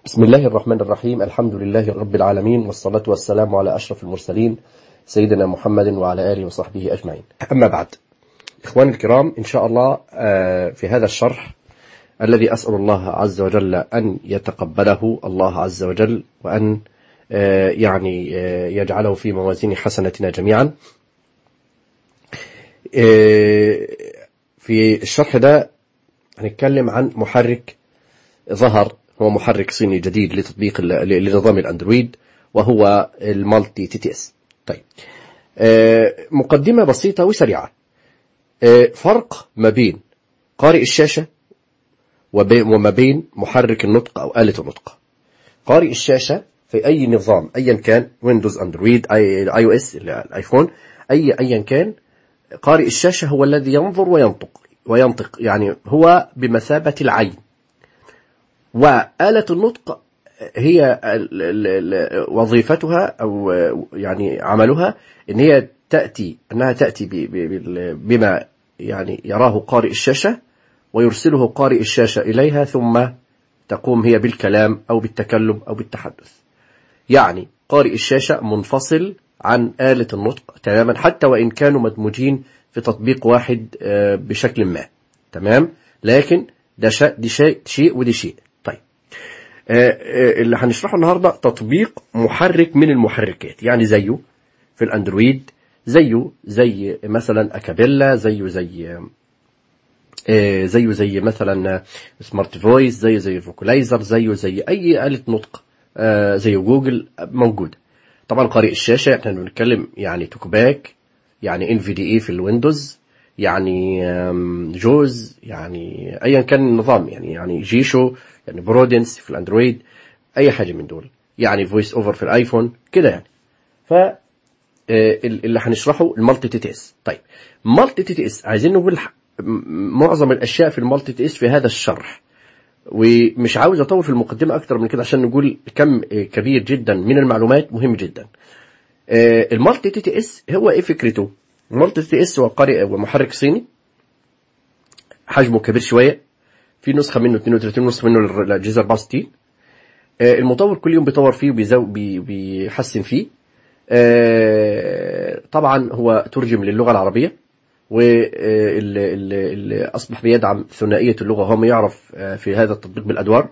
بسم الله الرحمن الرحيم الحمد لله رب العالمين والصلاة والسلام على أشرف المرسلين سيدنا محمد وعلى آله وصحبه أجمعين أما بعد إخواني الكرام إن شاء الله في هذا الشرح الذي أسأل الله عز وجل أن يتقبله الله عز وجل وأن يعني يجعله في موازين حسنتنا جميعا في الشرح ده هنتكلم عن محرك ظهر هو محرك صيني جديد لتطبيق لنظام الاندرويد وهو المالتي تي تي اس طيب مقدمة بسيطة وسريعة فرق ما بين قارئ الشاشة وما بين محرك النطق أو آلة النطق قارئ الشاشة في أي نظام أيا كان ويندوز أندرويد أي, أي أو إس الآيفون أي أيا كان قارئ الشاشة هو الذي ينظر وينطق وينطق يعني هو بمثابة العين وآلة النطق هي وظيفتها أو يعني عملها إن هي تأتي أنها تأتي بما يعني يراه قارئ الشاشة ويرسله قارئ الشاشة إليها ثم تقوم هي بالكلام أو بالتكلم أو بالتحدث يعني قارئ الشاشة منفصل عن آلة النطق تماما حتى وإن كانوا مدموجين في تطبيق واحد بشكل ما تمام لكن ده شيء دي شيء شيء ودي شيء طيب اللي هنشرحه النهارده تطبيق محرك من المحركات يعني زيه في الاندرويد زيه زي مثلا اكابيلا زيه زي زيه زي مثلا سمارت فويس زيه زي فوكلايزر زيه زي اي آلة نطق زي جوجل موجود طبعا قارئ الشاشة احنا بنتكلم يعني توكباك يعني ان في دي اي في الويندوز يعني جوز يعني ايا كان النظام يعني يعني جيشو يعني برودنس في الاندرويد اي حاجه من دول يعني فويس اوفر في الايفون كده يعني ف اللي هنشرحه المالتي تي تي اس طيب مالتي تي تي اس عايزين نقول معظم الاشياء في المالتي تي اس في هذا الشرح ومش عاوز اطول في المقدمه اكتر من كده عشان نقول كم كبير جدا من المعلومات مهم جدا المالتي تي تي اس هو ايه فكرته المالتي تي اس هو قارئ ومحرك صيني حجمه كبير شويه في نسخه منه 32 نسخه منه للاجهزه 64 المطور كل يوم بيطور فيه وبيحسن فيه طبعا هو ترجم للغه العربيه واللي اصبح بيدعم ثنائيه اللغه هو ما يعرف في هذا التطبيق بالادوار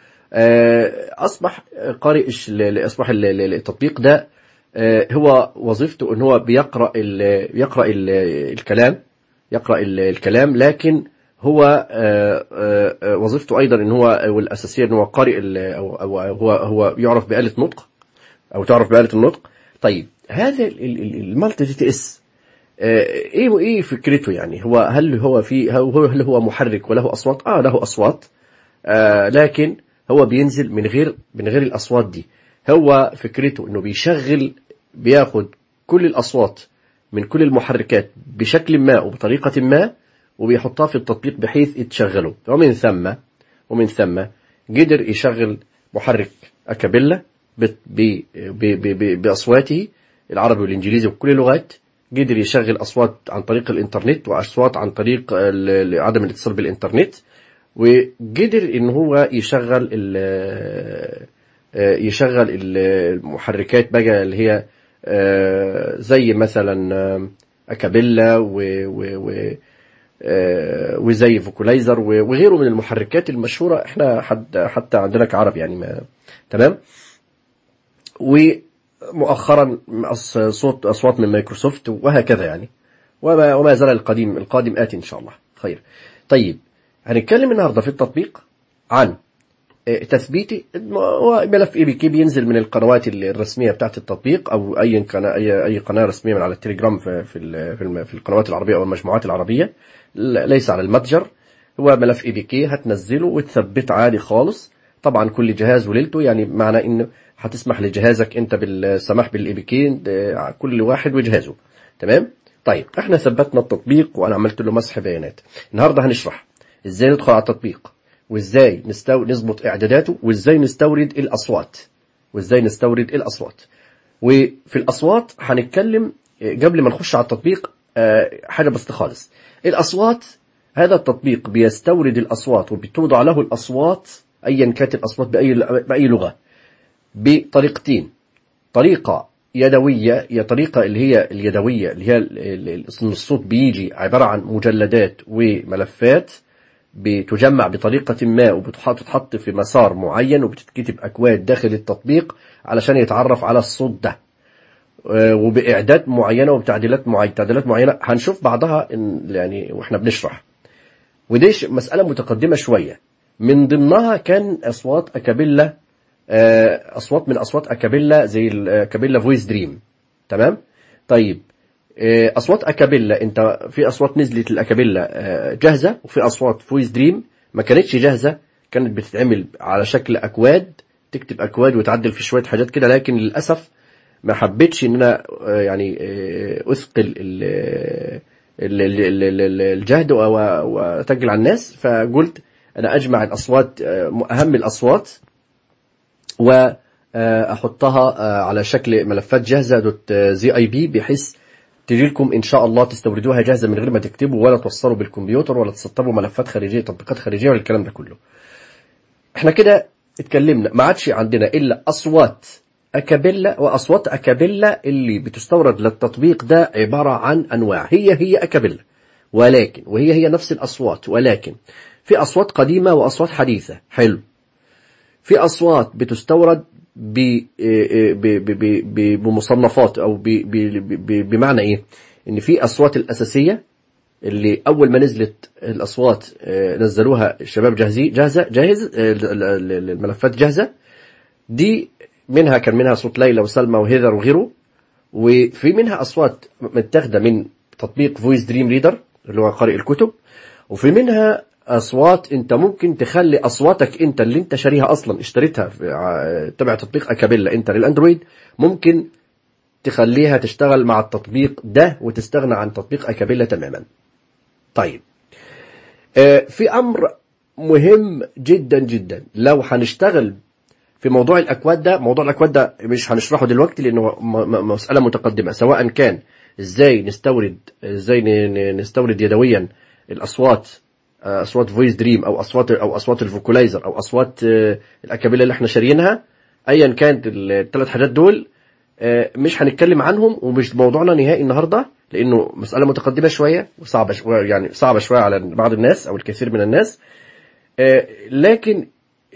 اصبح قارئ اصبح التطبيق ده هو وظيفته ان هو بيقرا ال يقرا ال الكلام يقرا الكلام لكن هو وظيفته ايضا ان هو والاساسيه ان هو قارئ او او هو هو يعرف بآلة نطق او تعرف بآلة النطق طيب هذا المالتي تي اس ايه ايه فكرته يعني هو هل هو في هو هل هو محرك وله اصوات اه له اصوات آه لكن هو بينزل من غير من غير الاصوات دي هو فكرته انه بيشغل بياخد كل الاصوات من كل المحركات بشكل ما وبطريقه ما وبيحطها في التطبيق بحيث يتشغلوا ومن ثم ومن ثم قدر يشغل محرك اكابيلا باصواته العربي والانجليزي وكل اللغات قدر يشغل اصوات عن طريق الانترنت واصوات عن طريق عدم الاتصال بالانترنت وقدر ان هو يشغل يشغل المحركات بقى اللي هي زي مثلا اكابيلا و, و, و وزي فوكولايزر وغيره من المحركات المشهوره احنا حد حتى عندنا كعرب يعني ما تمام ومؤخرا صوت اصوات من مايكروسوفت وهكذا يعني وما وما زال القديم القادم اتي ان شاء الله خير طيب هنتكلم النهارده في التطبيق عن تثبيتي ملف اي بي كي بينزل من القنوات الرسميه بتاعت التطبيق او اي قناه اي اي قناه رسميه من على التليجرام في في, في القنوات العربيه او المجموعات العربيه ليس على المتجر هو ملف اي بي كي هتنزله وتثبت عادي خالص طبعا كل جهاز وليلته يعني معنى انه هتسمح لجهازك انت بالسماح بالاي بي كي كل واحد وجهازه تمام طيب احنا ثبتنا التطبيق وانا عملت له مسح بيانات النهارده هنشرح ازاي ندخل على التطبيق وازاي نستو... نظبط اعداداته وازاي نستورد الاصوات وازاي نستورد الاصوات وفي الاصوات هنتكلم قبل ما نخش على التطبيق حاجه بس خالص الاصوات هذا التطبيق بيستورد الاصوات وبتوضع له الاصوات أيا كانت الأصوات بأي, بأي لغة بطريقتين طريقة يدوية هي طريقة اللي هي اليدوية اللي هي ال- ال- الصوت بيجي عبارة عن مجلدات وملفات بتجمع بطريقة ما وبتتحط في مسار معين وبتتكتب أكواد داخل التطبيق علشان يتعرف على الصوت ده آه، وبإعداد معينة وبتعديلات معينة تعديلات معينة هنشوف بعضها إن- يعني وإحنا بنشرح ودي ش- مسألة متقدمة شوية من ضمنها كان أصوات أكابيلا آه، أصوات من أصوات أكابيلا زي الأكابيلا فويس دريم تمام طيب آه، أصوات أكابيلا أنت في أصوات نزلت الأكابيلا آه، جاهزة وفي أصوات فويس دريم ما كانتش جاهزة كانت بتتعمل على شكل أكواد تكتب أكواد وتعدل في شوية حاجات كده لكن للأسف ما حبيتش ان انا آه، يعني آه، اثقل ال- ال- ال- ال- ال- ال- الجهد و- و- واتجل على الناس فقلت انا اجمع الاصوات آه، اهم الاصوات واحطها على شكل ملفات جاهزه دوت زي اي بي بحيث تجي لكم ان شاء الله تستوردوها جاهزه من غير ما تكتبوا ولا توصلوا بالكمبيوتر ولا تسطبوا ملفات خارجيه تطبيقات خارجيه ولا الكلام ده كله احنا كده اتكلمنا ما عادش عندنا الا اصوات اكابيلا واصوات اكابيلا اللي بتستورد للتطبيق ده عباره عن انواع هي هي اكابيلا ولكن وهي هي نفس الاصوات ولكن في اصوات قديمه واصوات حديثه حلو في اصوات بتستورد ب ب- ب- ب- ب- بمصنفات او ب- ب- ب- بمعنى ايه ان في اصوات الاساسيه اللي اول ما نزلت الاصوات آه، نزلوها الشباب جاهزين جاهزه جاهز آه، ال- ال- الملفات جاهزه دي منها كان منها صوت ليلى وسلمى وهيذر وغيره وفي منها اصوات متاخده من تطبيق فويس دريم ريدر اللي هو قارئ الكتب وفي منها اصوات انت ممكن تخلي اصواتك انت اللي انت شاريها اصلا اشتريتها في ع- تبع تطبيق اكابيلا انت للاندرويد ممكن تخليها تشتغل مع التطبيق ده وتستغنى عن تطبيق اكابيلا تماما طيب آه، في امر مهم جدا جدا لو هنشتغل في موضوع الاكواد ده موضوع الاكواد ده مش هنشرحه دلوقتي لانه م- م- مساله متقدمه سواء كان ازاي نستورد ازاي ن- ن- نستورد يدويا الاصوات آه، اصوات فويس دريم او اصوات او اصوات الفوكولايزر او اصوات آه، الاكابيلا اللي احنا شاريينها ايا كانت الثلاث حاجات دول آه، مش هنتكلم عنهم ومش موضوعنا نهائي النهارده لانه مساله متقدمه شويه وصعبه شوية يعني صعبه شويه على بعض الناس او الكثير من الناس آه، لكن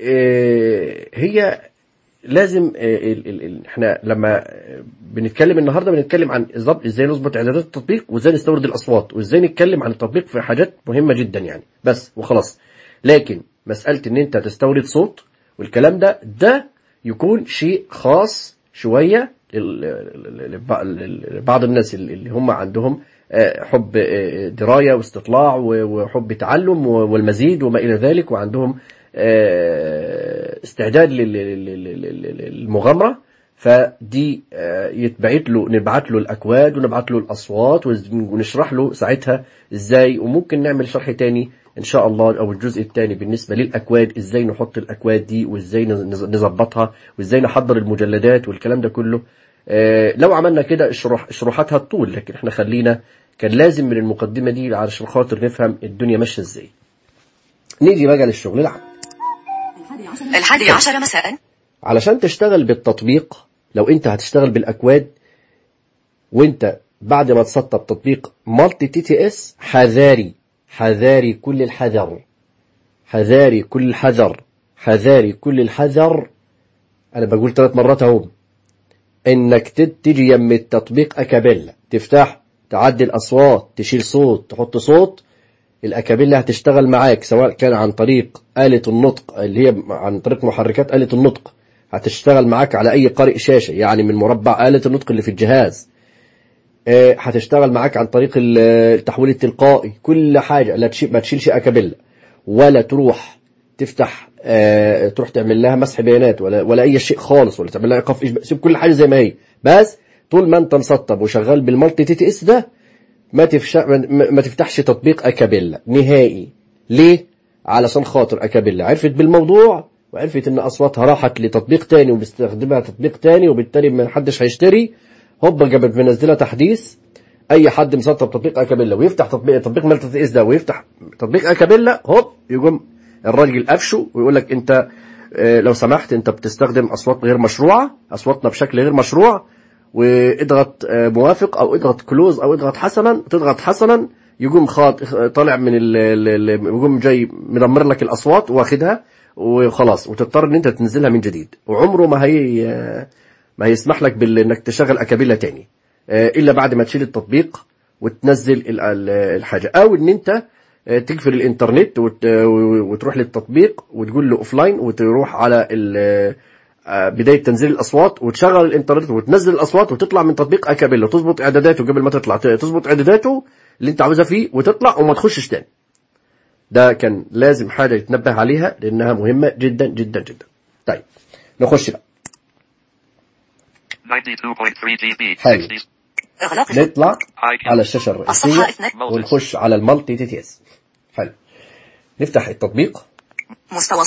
آه، هي لازم آه، ال- ال- ال- احنا لما آه، بنتكلم النهارده بنتكلم عن ضبط ازاي نظبط اعدادات التطبيق وازاي نستورد الاصوات وازاي نتكلم عن التطبيق في حاجات مهمه جدا يعني بس وخلاص لكن مساله ان انت تستورد صوت والكلام ده ده يكون شيء خاص شويه لل- لل- لل- لبعض الناس اللي هم عندهم آه، حب آه، درايه واستطلاع و- وحب تعلم و- والمزيد وما الى ذلك وعندهم آه، استعداد لل- لل- لل- لل- للمغامره فدي آه، يتبعت له نبعت له الاكواد ونبعت له الاصوات وز- ونشرح له ساعتها ازاي وممكن نعمل شرح تاني ان شاء الله او الجزء الثاني بالنسبه للاكواد ازاي نحط الاكواد دي وازاي نز- نظبطها وازاي نحضر المجلدات والكلام ده كله آه، لو عملنا كده الشروح شروحاتها الطول لكن احنا خلينا كان لازم من المقدمه دي علشان خاطر نفهم الدنيا ماشيه ازاي نيجي بقى للشغل العام الحادي عشر مساء علشان تشتغل بالتطبيق لو انت هتشتغل بالاكواد وانت بعد ما تسطب تطبيق مالتي تي تي اس حذاري حذاري كل الحذر حذاري كل الحذر حذاري كل الحذر انا بقول ثلاث مرات اهو انك تت- تيجي يم التطبيق اكابيلا تفتح تعدل اصوات تشيل صوت تحط صوت الأكابيلا هتشتغل معاك سواء كان عن طريق آلة النطق اللي هي عن طريق محركات آلة النطق هتشتغل معاك على أي قارئ شاشة يعني من مربع آلة النطق اللي في الجهاز آه، هتشتغل معاك عن طريق ال- التحويل التلقائي كل حاجة لا تشيل ما تشيلش أكابيلا ولا تروح تفتح آه، تروح تعمل لها مسح بيانات ولا ولا أي شيء خالص ولا تعمل لها إيقاف إشباع سيب كل حاجة زي ما هي بس طول ما أنت مسطب وشغال بالمالتي تي تي اس ده ما تفش... ما ما تفتحش تطبيق اكابيلا نهائي ليه علشان خاطر اكابيلا عرفت بالموضوع وعرفت ان اصواتها راحت لتطبيق تاني وبيستخدمها تطبيق تاني وبالتالي ما حدش هيشتري هوبا جابت منزله تحديث اي حد مسطب تطبيق اكابيلا ويفتح تطبيق تطبيق مالتي اس ده ويفتح تطبيق اكابيلا هوب يقوم الراجل قفشه ويقول لك انت آه، لو سمحت انت بتستخدم اصوات غير مشروعه اصواتنا بشكل غير مشروع واضغط آه، موافق او اضغط كلوز او اضغط حسنا تضغط حسنا يقوم خاط طالع من ال ال- ال- يقوم جاي مدمر لك الاصوات واخدها وخلاص وتضطر ان انت تنزلها من جديد وعمره ما هي آه، ما هيسمح لك بال- انك تشغل اكابيلا تاني آه، الا بعد ما تشيل التطبيق وتنزل ال- ال- الحاجه او ان انت آه، تقفل الانترنت وت- وتروح للتطبيق وتقول له اوفلاين وتروح على ال- آه، بدايه تنزيل الاصوات وتشغل الانترنت وتنزل الاصوات وتطلع من تطبيق اكابيلا وتظبط اعداداته قبل ما تطلع ت- تظبط اعداداته اللي انت عاوزها فيه وتطلع وما تخشش تاني ده كان لازم حاجه يتنبه عليها لانها مهمه جدا جدا جدا طيب نخش بقى 92.3 dB. حلو. 60. إغلاق نطلع High على count. الشاشه الصفحة الرئيسيه اثنان ونخش على المالتي تي تي اس حلو نفتح التطبيق مستوى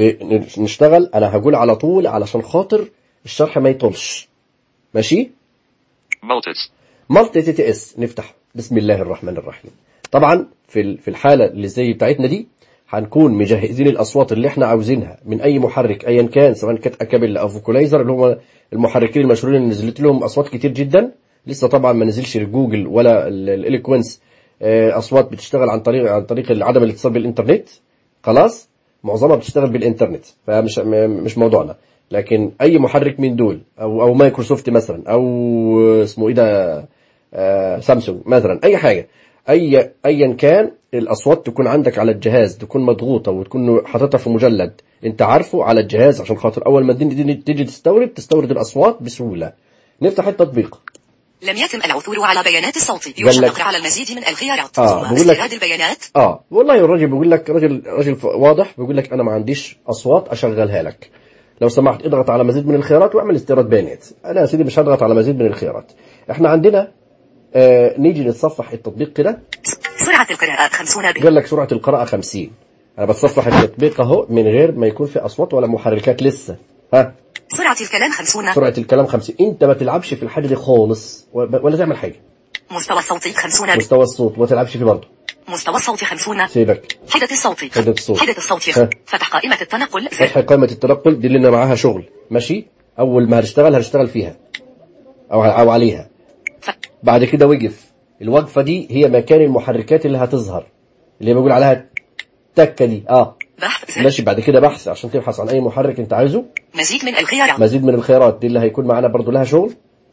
ونشتغل انا هقول على طول علشان خاطر الشرح ما يطولش ماشي Multis. مالتي تي تي اس نفتح بسم الله الرحمن الرحيم طبعا في ال- في الحاله اللي زي بتاعتنا دي هنكون مجهزين الاصوات اللي احنا عاوزينها من اي محرك ايا كان سواء كانت اكابيلا او فوكولايزر اللي هم المحركين المشهورين اللي نزلت لهم اصوات كتير جدا لسه طبعا ما نزلش جوجل ولا الاليكوينس اصوات بتشتغل عن طريق عن طريق عدم الاتصال بالانترنت خلاص معظمها بتشتغل بالانترنت فمش م- مش موضوعنا لكن اي محرك من دول او او مايكروسوفت مثلا او اسمه ايه ده آه، سامسونج مثلا اي حاجه اي ايا كان الاصوات تكون عندك على الجهاز تكون مضغوطه وتكون حاططها في مجلد انت عارفه على الجهاز عشان خاطر اول ما الدنيا دي تيجي تستورد تستورد الاصوات بسهوله نفتح التطبيق لم يتم العثور على بيانات الصوت قال يرشد لك- الضغط على المزيد من الخيارات آه، ثم بقول لك- استيراد البيانات اه والله الراجل بيقول لك راجل راجل ف- واضح بيقول لك انا ما عنديش اصوات اشغلها لك لو سمحت اضغط على مزيد من الخيارات واعمل استيراد بيانات انا يا سيدي مش هضغط على مزيد من الخيارات احنا عندنا آه نيجي نتصفح التطبيق كده سرعة القراءة 50 ب قال لك سرعه القراءه 50 انا بتصفح التطبيق اهو من غير ما يكون في اصوات ولا محركات لسه ها سرعة الكلام 50 سرعه الكلام 50 انت ما تلعبش في الحاجه دي خالص ولا ولا تعمل حاجه مستوى الصوت 50 ب مستوى الصوت ما تلعبش فيه برضه مستوى الصوت 50 سيبك حدة الصوت حدة الصوت. حدة الصوت ها. فتح قائمة التنقل فتح قائمة التنقل دي لنا معاها شغل ماشي أول ما هنشتغل هنشتغل فيها أو أو عليها ف... بعد كده وقف الوقفة دي هي مكان المحركات اللي هتظهر اللي بيقول عليها تكة دي اه بحث زر. ماشي بعد كده بحث عشان تبحث عن أي محرك أنت عايزه مزيد من الخيارات مزيد من الخيارات دي اللي هيكون معانا برضو لها شغل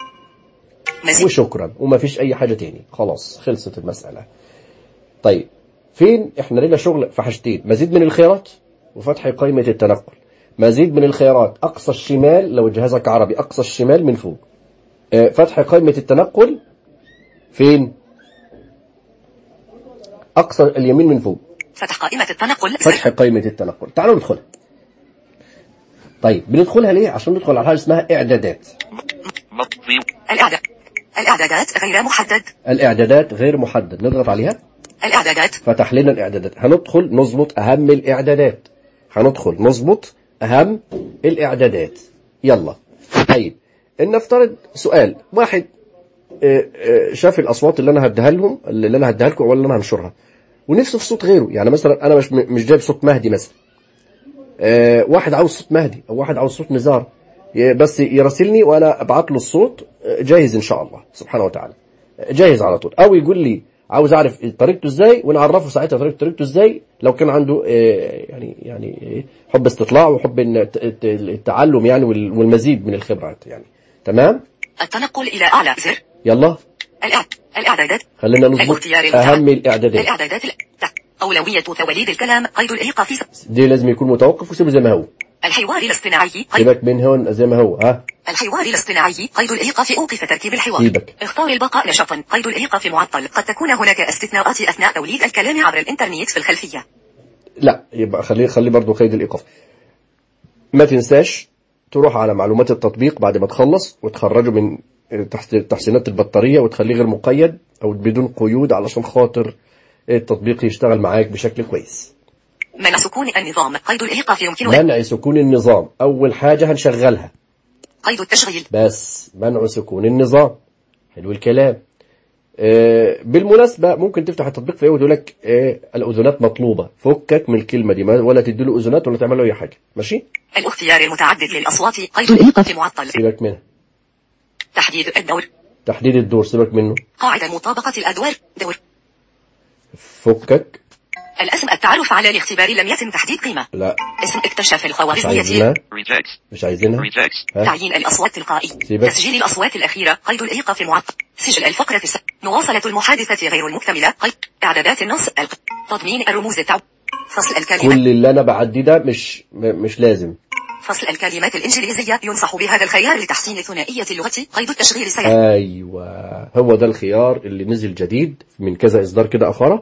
مزيد وشكرا وما فيش أي حاجة تاني خلاص خلصت المسألة طيب فين احنا لنا شغل في حاجتين مزيد من الخيارات وفتح قائمة التنقل مزيد من الخيارات أقصى الشمال لو جهازك عربي أقصى الشمال من فوق آه، فتح قائمة التنقل فين أقصى اليمين من فوق فتح قائمة التنقل زر. فتح قائمة التنقل تعالوا ندخلها طيب بندخلها ليه عشان ندخل على حاجة اسمها إعدادات Mul- view. الإعداد الإعدادات غير محدد الإعدادات غير محدد نضغط عليها الإعدادات فتح لنا الإعدادات هندخل نظبط أهم الإعدادات هندخل نظبط أهم الإعدادات يلا طيب إن نفترض سؤال واحد آه، آه، شاف الأصوات اللي أنا هديها لهم اللي أنا هديها لكم ولا اللي أنا هنشرها ونفسه في صوت غيره يعني مثلا أنا مش مش جايب صوت مهدي مثلا آه، واحد عاوز صوت مهدي أو واحد عاوز صوت نزار ي- بس يراسلني وأنا أبعت له الصوت آه، جاهز إن شاء الله سبحانه وتعالى جاهز على طول او يقول لي عاوز اعرف طريقته ازاي ونعرفه ساعتها طريقته طريقته ازاي لو كان عنده آه، يعني يعني إيه، حب استطلاع وحب إن الت- الت- التعلم يعني وال- والمزيد من الخبرات يعني تمام التنقل إلى أعلى زر يلا الإعد... الإعدادات خلينا نظبط الاختيار المتعدد. اهم الاعدادات الإعدادات ال- تحت. أولوية تواليد الكلام قيد الإيقاف دي لازم يكون متوقف وسيبه زي ما هو الحوار الاصطناعي قيد سيبك من هون زي ما هو ها الحوار الاصطناعي قيد الإيقاف أوقف تركيب الحوار سيبك. اختار البقاء نشطا قيد الإيقاف معطل قد تكون هناك استثناءات أثناء توليد الكلام عبر الإنترنت في الخلفية لا يبقى خليه خليه برضه قيد الايقاف ما تنساش تروح على معلومات التطبيق بعد ما تخلص وتخرجه من تحت تحسينات البطاريه وتخليه غير مقيد او بدون قيود علشان خاطر التطبيق يشتغل معاك بشكل كويس منع سكون النظام قيد الإيقاف يمكن منع سكون النظام اول حاجه هنشغلها قيد التشغيل بس منع سكون النظام حلو الكلام آه، بالمناسبة ممكن تفتح التطبيق في يقول لك آه، الأذونات مطلوبة فكك من الكلمة دي ما- ولا تدي له أذونات ولا تعمل له أي حاجة ماشي الاختيار المتعدد للأصوات قيد الإيقاف معطل سيبك منها تحديد الدور تحديد الدور سيبك منه قاعدة مطابقة الأدوار دور فكك الاسم التعرف على الاختبار لم يتم تحديد قيمة لا اسم اكتشاف مش الخوارزمية عايزينها Reject. مش عايزينها Reject. ها تعيين الأصوات تلقائي سيبك. تسجيل الأصوات الأخيرة قيد الإيقاف معطل سجل الفقرة الس... مواصلة المحادثة غير المكتملة قيد إعدادات النص الق... تضمين الرموز التعب فصل الكلمات كل اللي أنا بعدي ده مش م- مش لازم فصل الكلمات الإنجليزية ينصح بهذا الخيار لتحسين ثنائية اللغة قيد التشغيل سير ايوه هو ده الخيار اللي نزل جديد من كذا اصدار كده اخرى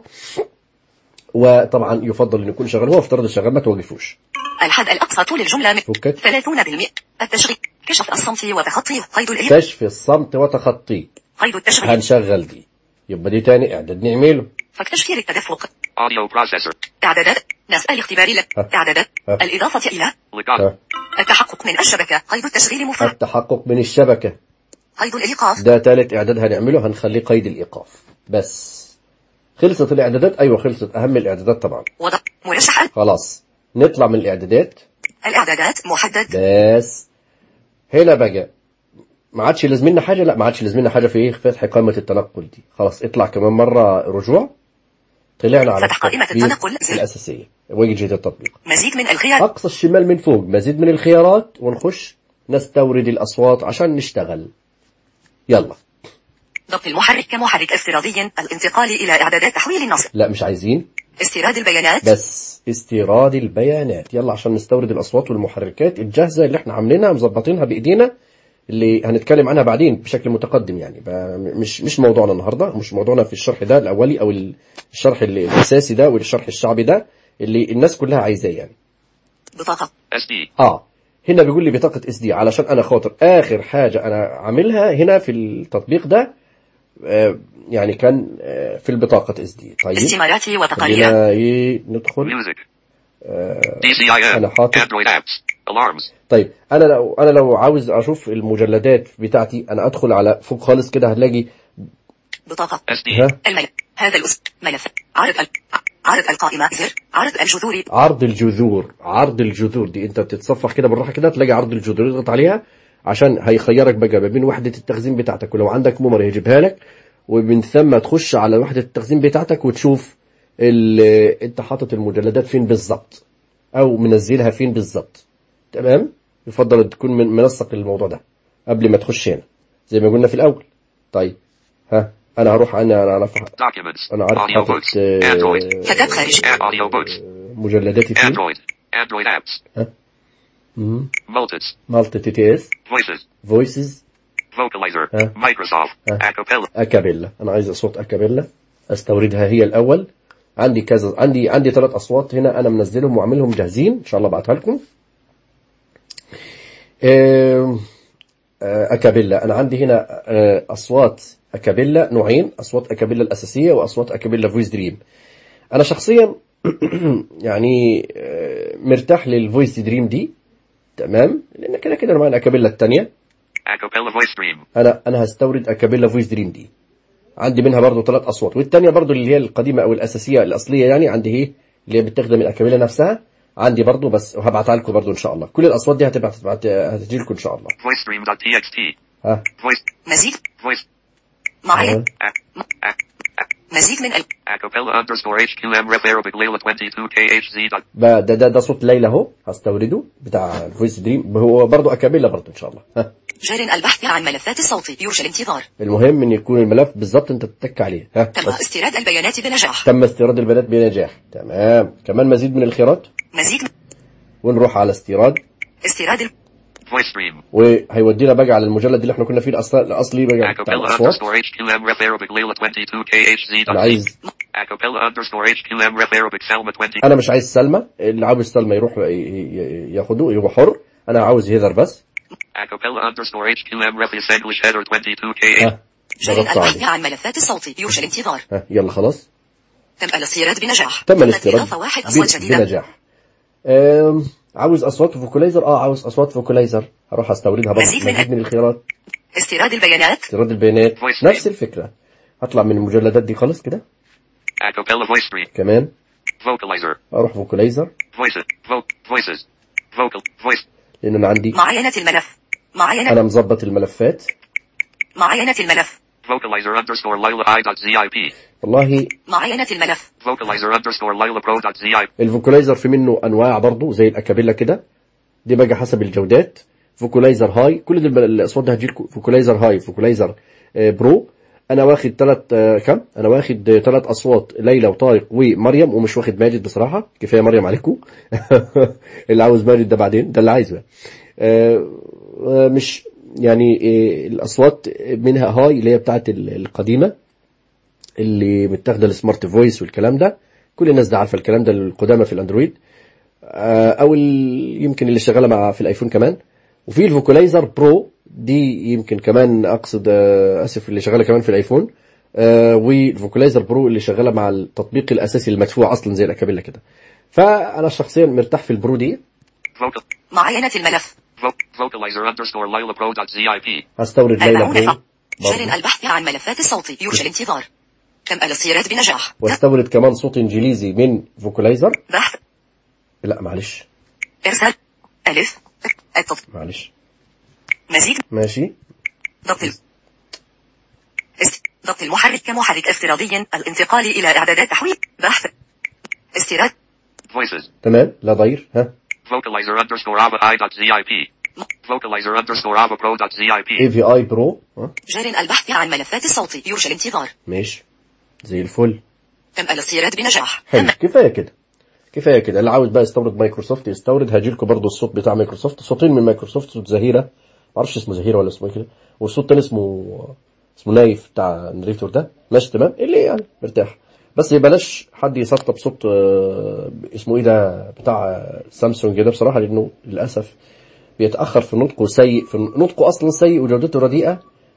وطبعا يفضل ان يكون شغال هو افترض الشغال ما توقفوش الحد الأقصى طول الجملة من فكك 30% التشغيل كشف الصمت وتخطيه قيد الإيقاف كشف الصمت وتخطيه قيد التشغيل هنشغل دي يبقى دي تاني اعداد نعمله فك تشفير التدفق Audio processor. إعدادات ناس الاختبار ل... ها. إعدادات ها. الإضافة إلى Legato. ها. التحقق من الشبكة قيد التشغيل مفرد التحقق من الشبكة قيد الإيقاف ده تالت اعداد هنعمله هنخليه قيد الايقاف بس خلصت الاعدادات ايوه خلصت اهم الاعدادات طبعا وضع مرشح خلاص نطلع من الاعدادات الإعدادات محدد بس هنا بقى ما عادش لازمنا حاجة لا ما عادش لازمنا حاجة في ايه فتح قائمة التنقل دي خلاص اطلع كمان مرة رجوع طلعنا على فتح قائمة التطبيق التنقل. الأساسية واجهة التطبيق مزيد من الخيار أقصى الشمال من فوق مزيد من الخيارات ونخش نستورد الأصوات عشان نشتغل يلا ضبط المحرك كمحرك افتراضي الانتقال إلى إعدادات تحويل النص لا مش عايزين استيراد البيانات بس استيراد البيانات يلا عشان نستورد الأصوات والمحركات الجاهزة اللي احنا عاملينها مظبطينها بإيدينا اللي هنتكلم عنها بعدين بشكل متقدم يعني ب- مش مش موضوعنا النهارده مش موضوعنا في الشرح ده الاولي او الشرح اللي- الاساسي ده والشرح الشعبي ده اللي الناس كلها عايزاه يعني بطاقة SD. اه هنا بيقول لي بطاقة اس دي علشان انا خاطر اخر حاجة انا عاملها هنا في التطبيق ده آه يعني كان آه في البطاقة اس دي طيب استمارات وتقارير خلينا ايه ندخل Music. DCIM. أنا حاطط- Android apps. Alarms. طيب انا لو انا لو عاوز اشوف المجلدات بتاعتي انا ادخل على فوق خالص كده هتلاقي بطاقة SD. ها الملف هذا الأس ملف عرض ال... عرض القائمة زر عرض الجذور عرض الجذور عرض الجذور دي انت بتتصفح كده بالراحه كده تلاقي عرض الجذور اضغط عليها عشان هيخيرك بقى ما بين وحده التخزين بتاعتك ولو عندك ميموري هيجيبها لك ومن ثم تخش على وحده التخزين بتاعتك وتشوف ال- انت حاطط المجلدات فين بالظبط او منزلها فين بالظبط تمام يفضل تكون من منسق الموضوع ده قبل ما تخش هنا زي ما قلنا في الاول طيب ها انا هروح انا انا أنا- Documents. انا عارف Audiobooks. حاطط آه، Android. كتاب خارجي Add audiobooks. مجلداتي فين Android. Android apps. مم. Multis. مالتي تي تي اس Voices. فويسز Vocalizer. Huh? Microsoft. Huh? Acapella. اكابيلا انا عايز اصوات اكابيلا استوردها هي الاول عندي كذا عندي عندي ثلاث اصوات هنا انا منزلهم وعاملهم جاهزين ان شاء الله ابعتها لكم آم، آه، اكابيلا انا عندي هنا آه، اصوات اكابيلا نوعين اصوات اكابيلا الاساسيه واصوات اكابيلا فويس دريم انا شخصيا يعني آه، مرتاح للفويس دريم دي تمام لان كده كده معانا اكابيلا الثانيه Acapella voice stream. انا انا هستورد اكابيلا فويس دريم دي عندي منها برضو ثلاث اصوات والثانيه برضو اللي هي القديمه او الاساسيه الاصليه يعني عندي هي اللي هي بتخدم الاكابيلا نفسها عندي برضو بس وهبعتها لكم برضو ان شاء الله كل الاصوات دي هتبعت هتبعت- هتجي لكم ان شاء الله Voice stream.txt. ها Voice. مزيد Voice. معين Ac- ac- مزيد من ال... Acapella underscore HQM ref Arabic Layla 22KHZ. dot- ده ده ده, ده صوت ليلى اهو هستورده بتاع الفويس دريم هو برضو اكابيلا برضو ان شاء الله ها جار البحث عن ملفات الصوت يرجى الانتظار المهم ان يكون الملف بالظبط انت تتك عليه ها تم بس استيراد البيانات بنجاح تم استيراد البيانات بنجاح تمام كمان مزيد من الخيارات مزيد من ونروح على استيراد استيراد ال... Voice stream. وهيودينا بقى على المجلد اللي احنا كنا فيه الأصل الأصلي بقى بتاع Acapella الأصوات underscore HQM ref Arabic Layla 22KHZ. أنا dot- عايز Acapella underscore HQM ref Arabic Salma 20. أنا مش عايز سلمى اللي عاوز سلمى يروح ي- ي- ياخده يبقى حر أنا عاوز هيدر بس Acapella underscore HQM ref is English header 22KH. ها جار ضغطت البحث عليه عن ملفات الصوت يرجى الانتظار ها يلا خلاص تم الاستيراد بنجاح تم الاستيراد إضافة واحد أصوات ب- جديدة بنجاح أم، عاوز أصوات فوكولايزر اه عاوز أصوات فوكولايزر هروح استوردها برضه مزيد من- مزيد من الخيارات استيراد البيانات استيراد البيانات Voice نفس name. الفكرة هطلع من المجلدات دي خالص كده Acapella voice tree. كمان Vocalizer. اروح فوكلايزر Voices. Voc. Voices. Vocal. Voice. لان انا عندي معاينة الملف معاينة انا مظبط الملفات معاينة الملف Vocalizer underscore Lila I dot ZIP. والله معاينة الملف Vocalizer underscore Lila Pro dot ZIP. الفوكلايزر في منه انواع برضو زي الاكابيلا كده دي بقى حسب الجودات فوكلايزر هاي كل دي الب- الاصوات دي هتجيلكوا فوكلايزر هاي فوكلايزر آه، برو انا واخد ثلاث كم انا واخد ثلاث اصوات ليلى وطارق ومريم ومش واخد ماجد بصراحه كفايه مريم عليكم اللي عاوز ماجد ده بعدين ده اللي عايزه آه، آه، مش يعني آه، الاصوات منها هاي اللي هي بتاعت ال- القديمه اللي متاخده السمارت فويس والكلام ده كل الناس ده عارفه الكلام ده القدامى في الاندرويد آه، او ال- يمكن اللي شغاله مع في الايفون كمان وفي الفوكلايزر برو دي يمكن كمان اقصد آه، اسف اللي شغاله كمان في الايفون آه، والفوكلايزر برو اللي شغاله مع التطبيق الاساسي المدفوع اصلا زي الاكابيلا كده فانا شخصيا مرتاح في البرو دي Vocal. معاينة الملف Voc. Vocalizer underscore Lila Pro dot ZIP. هستورد ليلى المعونة برو فقط برضو. شر البحث عن ملفات الصوت يرجى الانتظار تم الاصطياد بنجاح واستورد كمان صوت انجليزي من فوكلايزر بحث لا معلش ارسال الف التط... معلش مزيج ماشي ضبط ال... است... ضبط المحرك كمحرك افتراضي الانتقال الى اعدادات تحويل بحث استيراد Voices. تمام لا ضير ها Vocalizer underscore Ava I dot ZIP. Vocalizer underscore Ava Pro dot ZIP. اي في اي برو ها جار البحث عن ملفات الصوت يرجى الانتظار ماشي زي الفل تم الاصطياد بنجاح حلو تم كفايه كده كفايه كده اللي عاوز بقى يستورد مايكروسوفت يستورد هاجي لكم برضه الصوت بتاع مايكروسوفت صوتين من مايكروسوفت صوت زهيره معرفش اسمه زهيره ولا اسمه ايه كده والصوت التاني اسمه اسمه نايف بتاع النريتور ده ماشي تمام اللي يعني مرتاح بس بلاش حد يسطب صوت آه، اسمه ايه ده بتاع سامسونج ده بصراحه لانه للاسف بيتاخر في نطقه سيء في نطقه اصلا سيء وجودته رديئه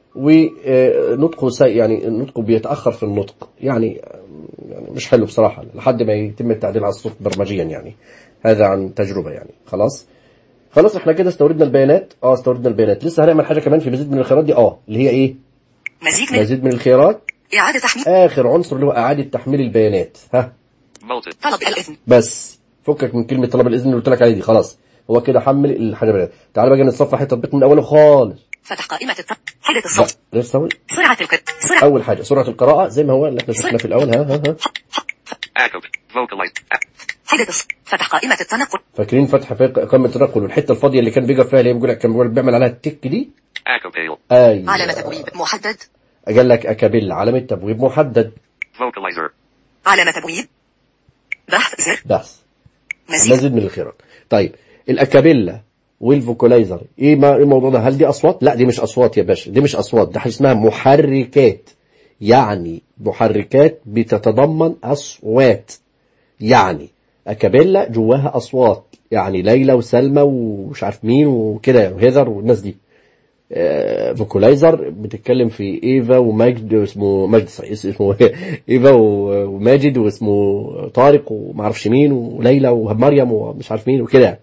ونطقه سيء يعني نطقه بيتاخر في النطق يعني يعني مش حلو بصراحه لحد ما يتم التعديل على الصوت برمجيا يعني هذا عن تجربه يعني خلاص خلاص احنا كده استوردنا البيانات اه استوردنا البيانات لسه هنعمل حاجه كمان في مزيد من الخيارات دي اه اللي هي ايه مزيج من مزيد من الخيارات اعادة تحميل اخر عنصر اللي هو اعاده تحميل البيانات ها Multi. طلب الاذن بس فكك من كلمه طلب الاذن اللي قلت لك عليها دي خلاص هو كده حمل الحاجه بيانات تعال بقى نتصفح التطبيق من اوله خالص فتح قائمة الط... حدة لا الصوت غير سوي سرعة القط سرعة اول حاجه سرعه القراءه زي ما هو اللي احنا شفناه في الاول ها ها ها Acap. Vocalize. A- حدة الصوت فتح قائمة التنقل فاكرين فتح في قائمه التنقل والحته الفاضيه اللي كان بيقف فيها اللي بيقول لك كان بيقول- بيعمل عليها التك دي Acapale. ايوه علامة تبويب محدد قال لك اكابيل علامه تبويب محدد Vocalizer. علامة تبويب بحث زر بس مزيد مزيد من الخيارات طيب الاكابيلا والفوكولايزر ايه ما إيه الموضوع ده هل دي اصوات لا دي مش اصوات يا باشا دي مش اصوات ده حاجه اسمها محركات يعني محركات بتتضمن اصوات يعني اكابيلا جواها اصوات يعني ليلى وسلمى ومش عارف مين وكده يعني وهيذر والناس دي آه، فوكولايزر بتتكلم في ايفا وماجد اسمه ماجد صحيح اسمه ايفا و- وماجد واسمه طارق ومعرفش مين وليلى ومريم ومش عارف مين وكده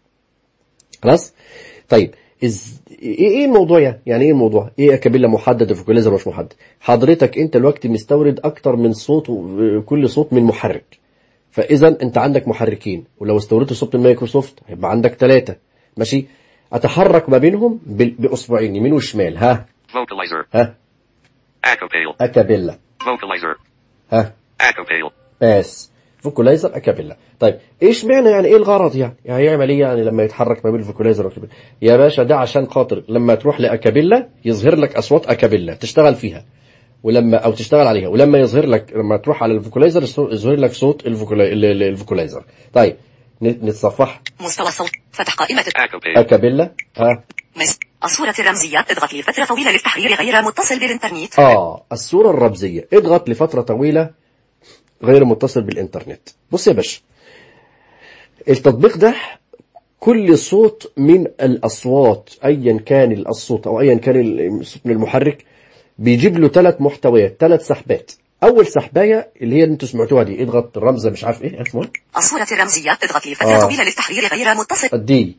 خلاص طيب إز... ايه ايه الموضوع يعني يعني ايه الموضوع ايه اكابيلا محدد وفوكولايزر مش محدد حضرتك انت الوقت مستورد اكتر من صوت و- كل صوت من محرك فاذا انت عندك محركين ولو استوردت صوت من مايكروسوفت هيبقى عندك ثلاثة ماشي اتحرك ما بينهم بال- باصبعين يمين وشمال ها Vocalizer. ها Acapale. اكابيلا Vocalizer. ها Acapale. بس فوكولايزر اكابيلا طيب ايش معنى يعني ايه الغرض يعني يعني يعمل ايه يعني لما يتحرك ما بين الفوكولايزر والاكابيلا يا باشا ده عشان خاطر لما تروح لاكابيلا يظهر لك اصوات اكابيلا تشتغل فيها ولما او تشتغل عليها ولما يظهر لك لما تروح على الفوكولايزر يص- يظهر لك صوت الفوكولا- ال- ال- الفوكولايزر طيب ن- نتصفح مستوى الصوت فتح قائمة Acapale. اكابيلا ها مز... الصورة الرمزية اضغط لفترة طويلة للتحرير غير متصل بالإنترنت اه الصورة الرمزية اضغط لفترة طويلة غير متصل بالانترنت بص يا باشا التطبيق ده كل صوت من الاصوات ايا كان الصوت او ايا كان الصوت من المحرك بيجيب له ثلاث محتويات ثلاث سحبات اول سحبايه اللي هي اللي انتوا سمعتوها دي اضغط الرمزه مش عارف ايه اسمه الصورة الرمزية اضغط لفترة آه. طويلة للتحرير غير متصل الدي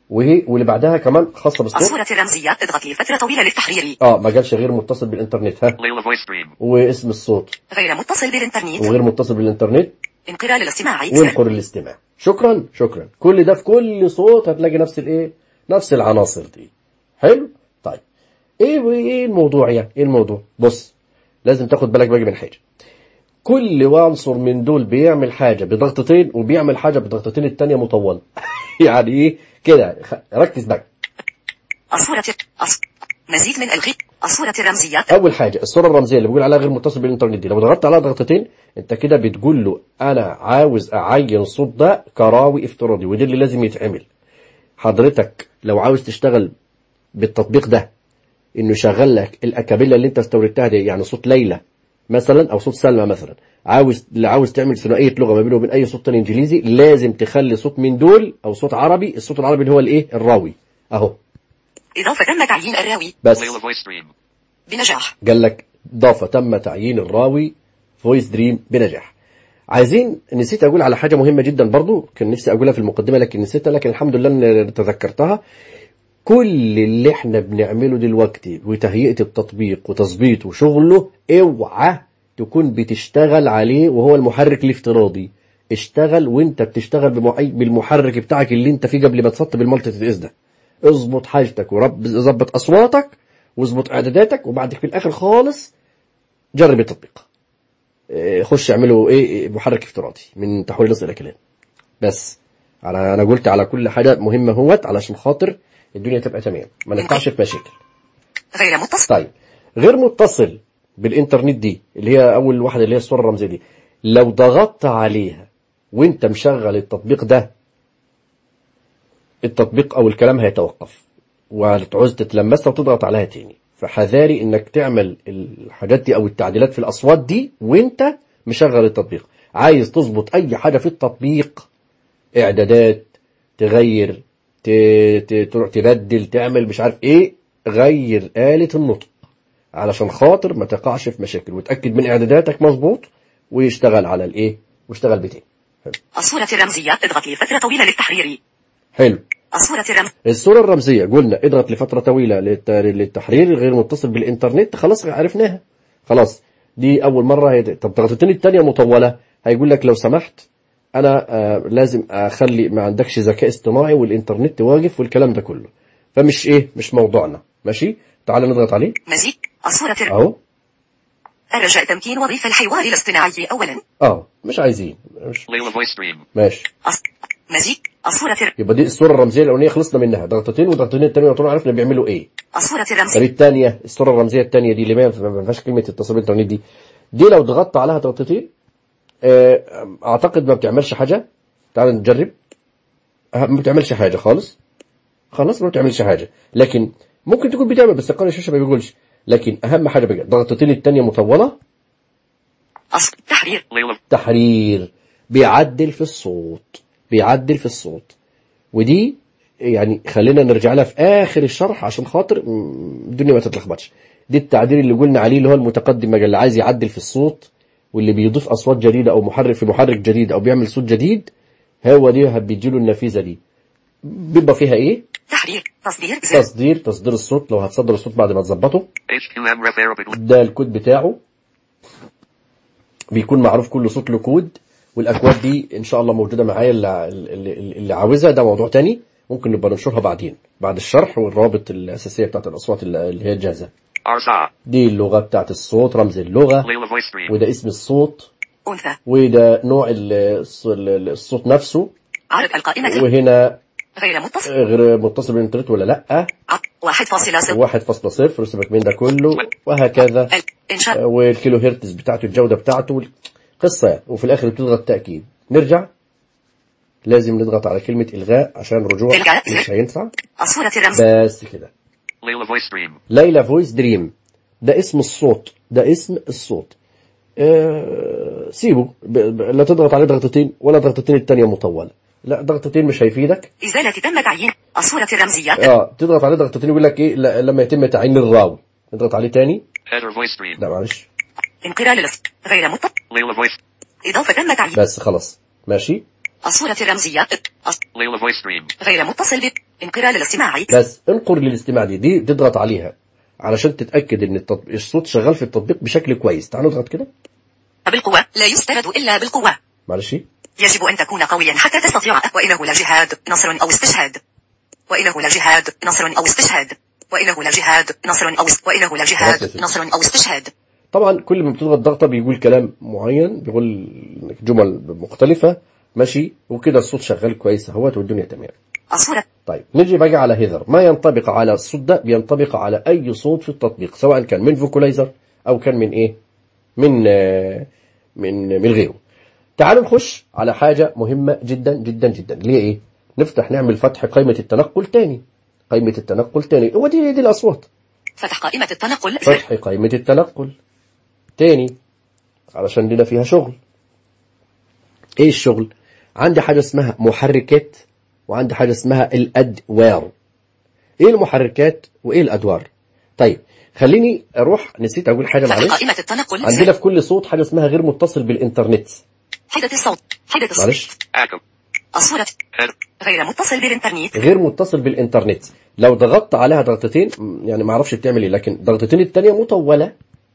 وهي واللي بعدها كمان خاصه بالصوت الصورة الرمزية اضغط لفترة طويلة للتحرير اه ما جالش غير متصل بالانترنت ها Layla voice stream. واسم الصوت غير متصل بالإنترنت وغير متصل بالانترنت انقرار للاستماع وانقر الاستماع شكرا شكرا كل ده في كل صوت هتلاقي نفس الايه نفس العناصر دي حلو طيب ايه ايه الموضوع يعني ايه الموضوع بص لازم تاخد بالك بقى من حاجه كل عنصر من دول بيعمل حاجه بضغطتين وبيعمل حاجه بضغطتين التانية مطوله يعني ايه كده خ- ركز بقى الصورة أص... مزيد من الغي الصورة الرمزية اول حاجه الصوره الرمزيه اللي بيقول عليها غير متصل بالانترنت دي لو ضغطت عليها ضغطتين انت كده بتقول له انا عاوز اعين الصوت ده كراوي افتراضي وده اللي لازم يتعمل حضرتك لو عاوز تشتغل بالتطبيق ده انه يشغل لك الاكابيلا اللي انت استوردتها دي يعني صوت ليلى مثلا او صوت سلمى مثلا عاوز اللي عاوز تعمل ثنائيه لغه ما بينه وبين اي صوت تاني انجليزي لازم تخلي صوت من دول او صوت عربي الصوت العربي اللي هو الايه الراوي اهو إضافة تم تعيين الراوي بس Layla voice stream. بنجاح قال لك ضافة تم تعيين الراوي فويس دريم بنجاح عايزين نسيت اقول على حاجة مهمة جدا برضو كان نفسي اقولها في المقدمة لكن نسيتها لكن الحمد لله ان تذكرتها كل اللي احنا بنعمله دلوقتي وتهيئة التطبيق وتظبيطه وشغله اوعى تكون بتشتغل عليه وهو المحرك الافتراضي اشتغل وانت بتشتغل بمعي- بالمحرك بتاعك اللي انت فيه قبل ما تسطب المالتي تي اس ده اظبط حاجتك ورب ظبط اصواتك واظبط اعداداتك وبعد في الاخر خالص جرب التطبيق اه، خش اعمله ايه إيه، محرك افتراضي من تحويل نص الى كلام بس على انا قلت على كل حاجه مهمه هوت علشان خاطر الدنيا تبقى تمام ما نقعش في مشاكل غير متصل طيب غير متصل بالانترنت دي اللي هي اول واحده اللي هي الصوره الرمزيه دي لو ضغطت عليها وانت مشغل التطبيق ده التطبيق او الكلام هيتوقف وهتعوز تتلمسها وتضغط عليها تاني فحذاري انك تعمل الحاجات دي او التعديلات في الاصوات دي وانت مشغل التطبيق عايز تظبط اي حاجه في التطبيق اعدادات تغير ت... ت... تروح تبدل تعمل مش عارف ايه غير آلة النطق علشان خاطر ما تقعش في مشاكل وتأكد من اعداداتك مظبوط ويشتغل على الايه واشتغل بتاني حلو. الصورة الرمزية اضغط لفترة طويلة للتحرير حلو الصورة الرمز الصورة الرمزية قلنا اضغط لفترة طويلة للت- للتحرير غير متصل بالإنترنت خلاص عرفناها خلاص دي أول مرة هي طب ضغطتين التانية مطولة هيقول لك لو سمحت أنا آه لازم أخلي ما عندكش ذكاء اصطناعي والإنترنت واقف والكلام ده كله فمش إيه مش موضوعنا ماشي تعال نضغط عليه مزيد الصورة الر- أهو الرجاء تمكين وظيفة الحوار الاصطناعي أولا أه مش عايزين مش Layla voice stream. ماشي أص... مزيد الصورة الر... يبقى دي الصورة الرمزية الأولانية خلصنا منها ضغطتين وضغطتين التانية طبعا عرفنا بيعملوا إيه الصورة طب الرمزية الثانية الصورة الرمزية الثانية دي اللي ما ما فيهاش كلمة اتصال بالإنترنت دي دي لو ضغطت عليها ضغطتين آه، أعتقد ما بتعملش حاجة تعال نجرب آه، ما بتعملش حاجة خالص خلاص ما بتعملش حاجة لكن ممكن تكون بتعمل بس قارئ الشاشة ما بيقولش لكن أهم حاجة بقى ضغطتين الثانية مطولة أص... تحرير Layla تحرير بيعدل في الصوت بيعدل في الصوت ودي يعني خلينا نرجع لها في اخر الشرح عشان خاطر م، الدنيا ما تتلخبطش دي التعديل اللي قلنا عليه اللي هو المتقدم اللي عايز يعدل في الصوت واللي بيضيف اصوات جديده او محرك في محرك جديد او بيعمل صوت جديد هو دي بيديله النافذه دي بيبقى فيها ايه تحرير تصدير زر تصدير تصدير الصوت لو هتصدر الصوت بعد ما تظبطه HQM Ref Arabic. ده الكود بتاعه بيكون معروف كل صوت له كود والاكواد دي ان شاء الله موجوده معايا اللي, اللي, اللي عاوزها ده موضوع تاني ممكن نبقى ننشرها بعدين بعد الشرح والروابط الاساسيه بتاعت الاصوات اللي اللي هي الجاهزه Arza. دي اللغه بتاعت الصوت رمز اللغه Layla voice stream. وده اسم الصوت أنثى وده نوع ال- الص- ال- الصوت نفسه عرض القائمة وهنا غير متصل غير متصل بالانترنت ولا لا ع- واحد فاصلة صفر 1.0 سيبك من ده كله وهكذا الإنشاء والكيلو هرتز بتاعته الجودة بتاعته قصة يعني وفي الآخر بتضغط تأكيد نرجع لازم نضغط على كلمة إلغاء عشان رجوع إلغاء. مش هينفع الصورة الرمز بس كده Layla voice stream. ليلى فويس دريم ده اسم الصوت ده اسم الصوت آه سيبه ب... ب... لا تضغط عليه ضغطتين ولا ضغطتين التانية مطولة لا ضغطتين مش هيفيدك إزالة تم تعيين الصورة الرمزية اه تضغط عليه ضغطتين يقول لك ايه لا لما يتم تعيين الراوي نضغط عليه تاني Header voice stream. لا معلش انقلال الاس غير متصل Layla voice. إضافة تم تعيين بس خلاص ماشي الصورة الرمزية الص- Layla voice stream. غير متصل ب انقرال الاستماع بس انقر للاستماع دي دي تضغط عليها علشان تتأكد ان التطبيق الصوت شغال في التطبيق بشكل كويس تعالوا نضغط كده بالقوة لا يستند إلا بالقوة معلش يجب أن تكون قويا حتى تستطيع وإنه لجهاد نصر أو استشهاد وإنه لجهاد نصر أو استشهاد وإنه لجهاد نصر أو است... وإنه خلاص يا لجهاد سيدي. نصر أو استشهاد طبعا كل ما بتضغط ضغطه بيقول كلام معين بيقول جمل مختلفة ماشي وكده الصوت شغال كويس اهوت والدنيا تمام الصورة طيب نجي بقى على هيذر ما ينطبق على الصوت ده بينطبق على اي صوت في التطبيق سواء كان من فوكولايزر او كان من ايه من آه، من من غيره تعالوا نخش على حاجة مهمة جدا جدا جدا اللي هي ايه نفتح نعمل فتح قائمة التنقل تاني قائمة التنقل تاني هو دي دي الاصوات فتح قائمة التنقل زر فتح قائمة التنقل تاني علشان لنا فيها شغل ايه الشغل عندي حاجة اسمها محركات وعندي حاجة اسمها الادوار ايه المحركات وايه الادوار طيب خليني اروح نسيت اقول حاجة فتح معلش قائمة التنقل عندنا زر في كل صوت حاجة اسمها غير متصل بالانترنت حدة الصوت حدة الصوت معلش Echo. الصورة Head. غير متصل بالإنترنت غير متصل بالانترنت لو ضغطت عليها ضغطتين م، يعني ما اعرفش بتعمل ايه لكن ضغطتين التانية مطولة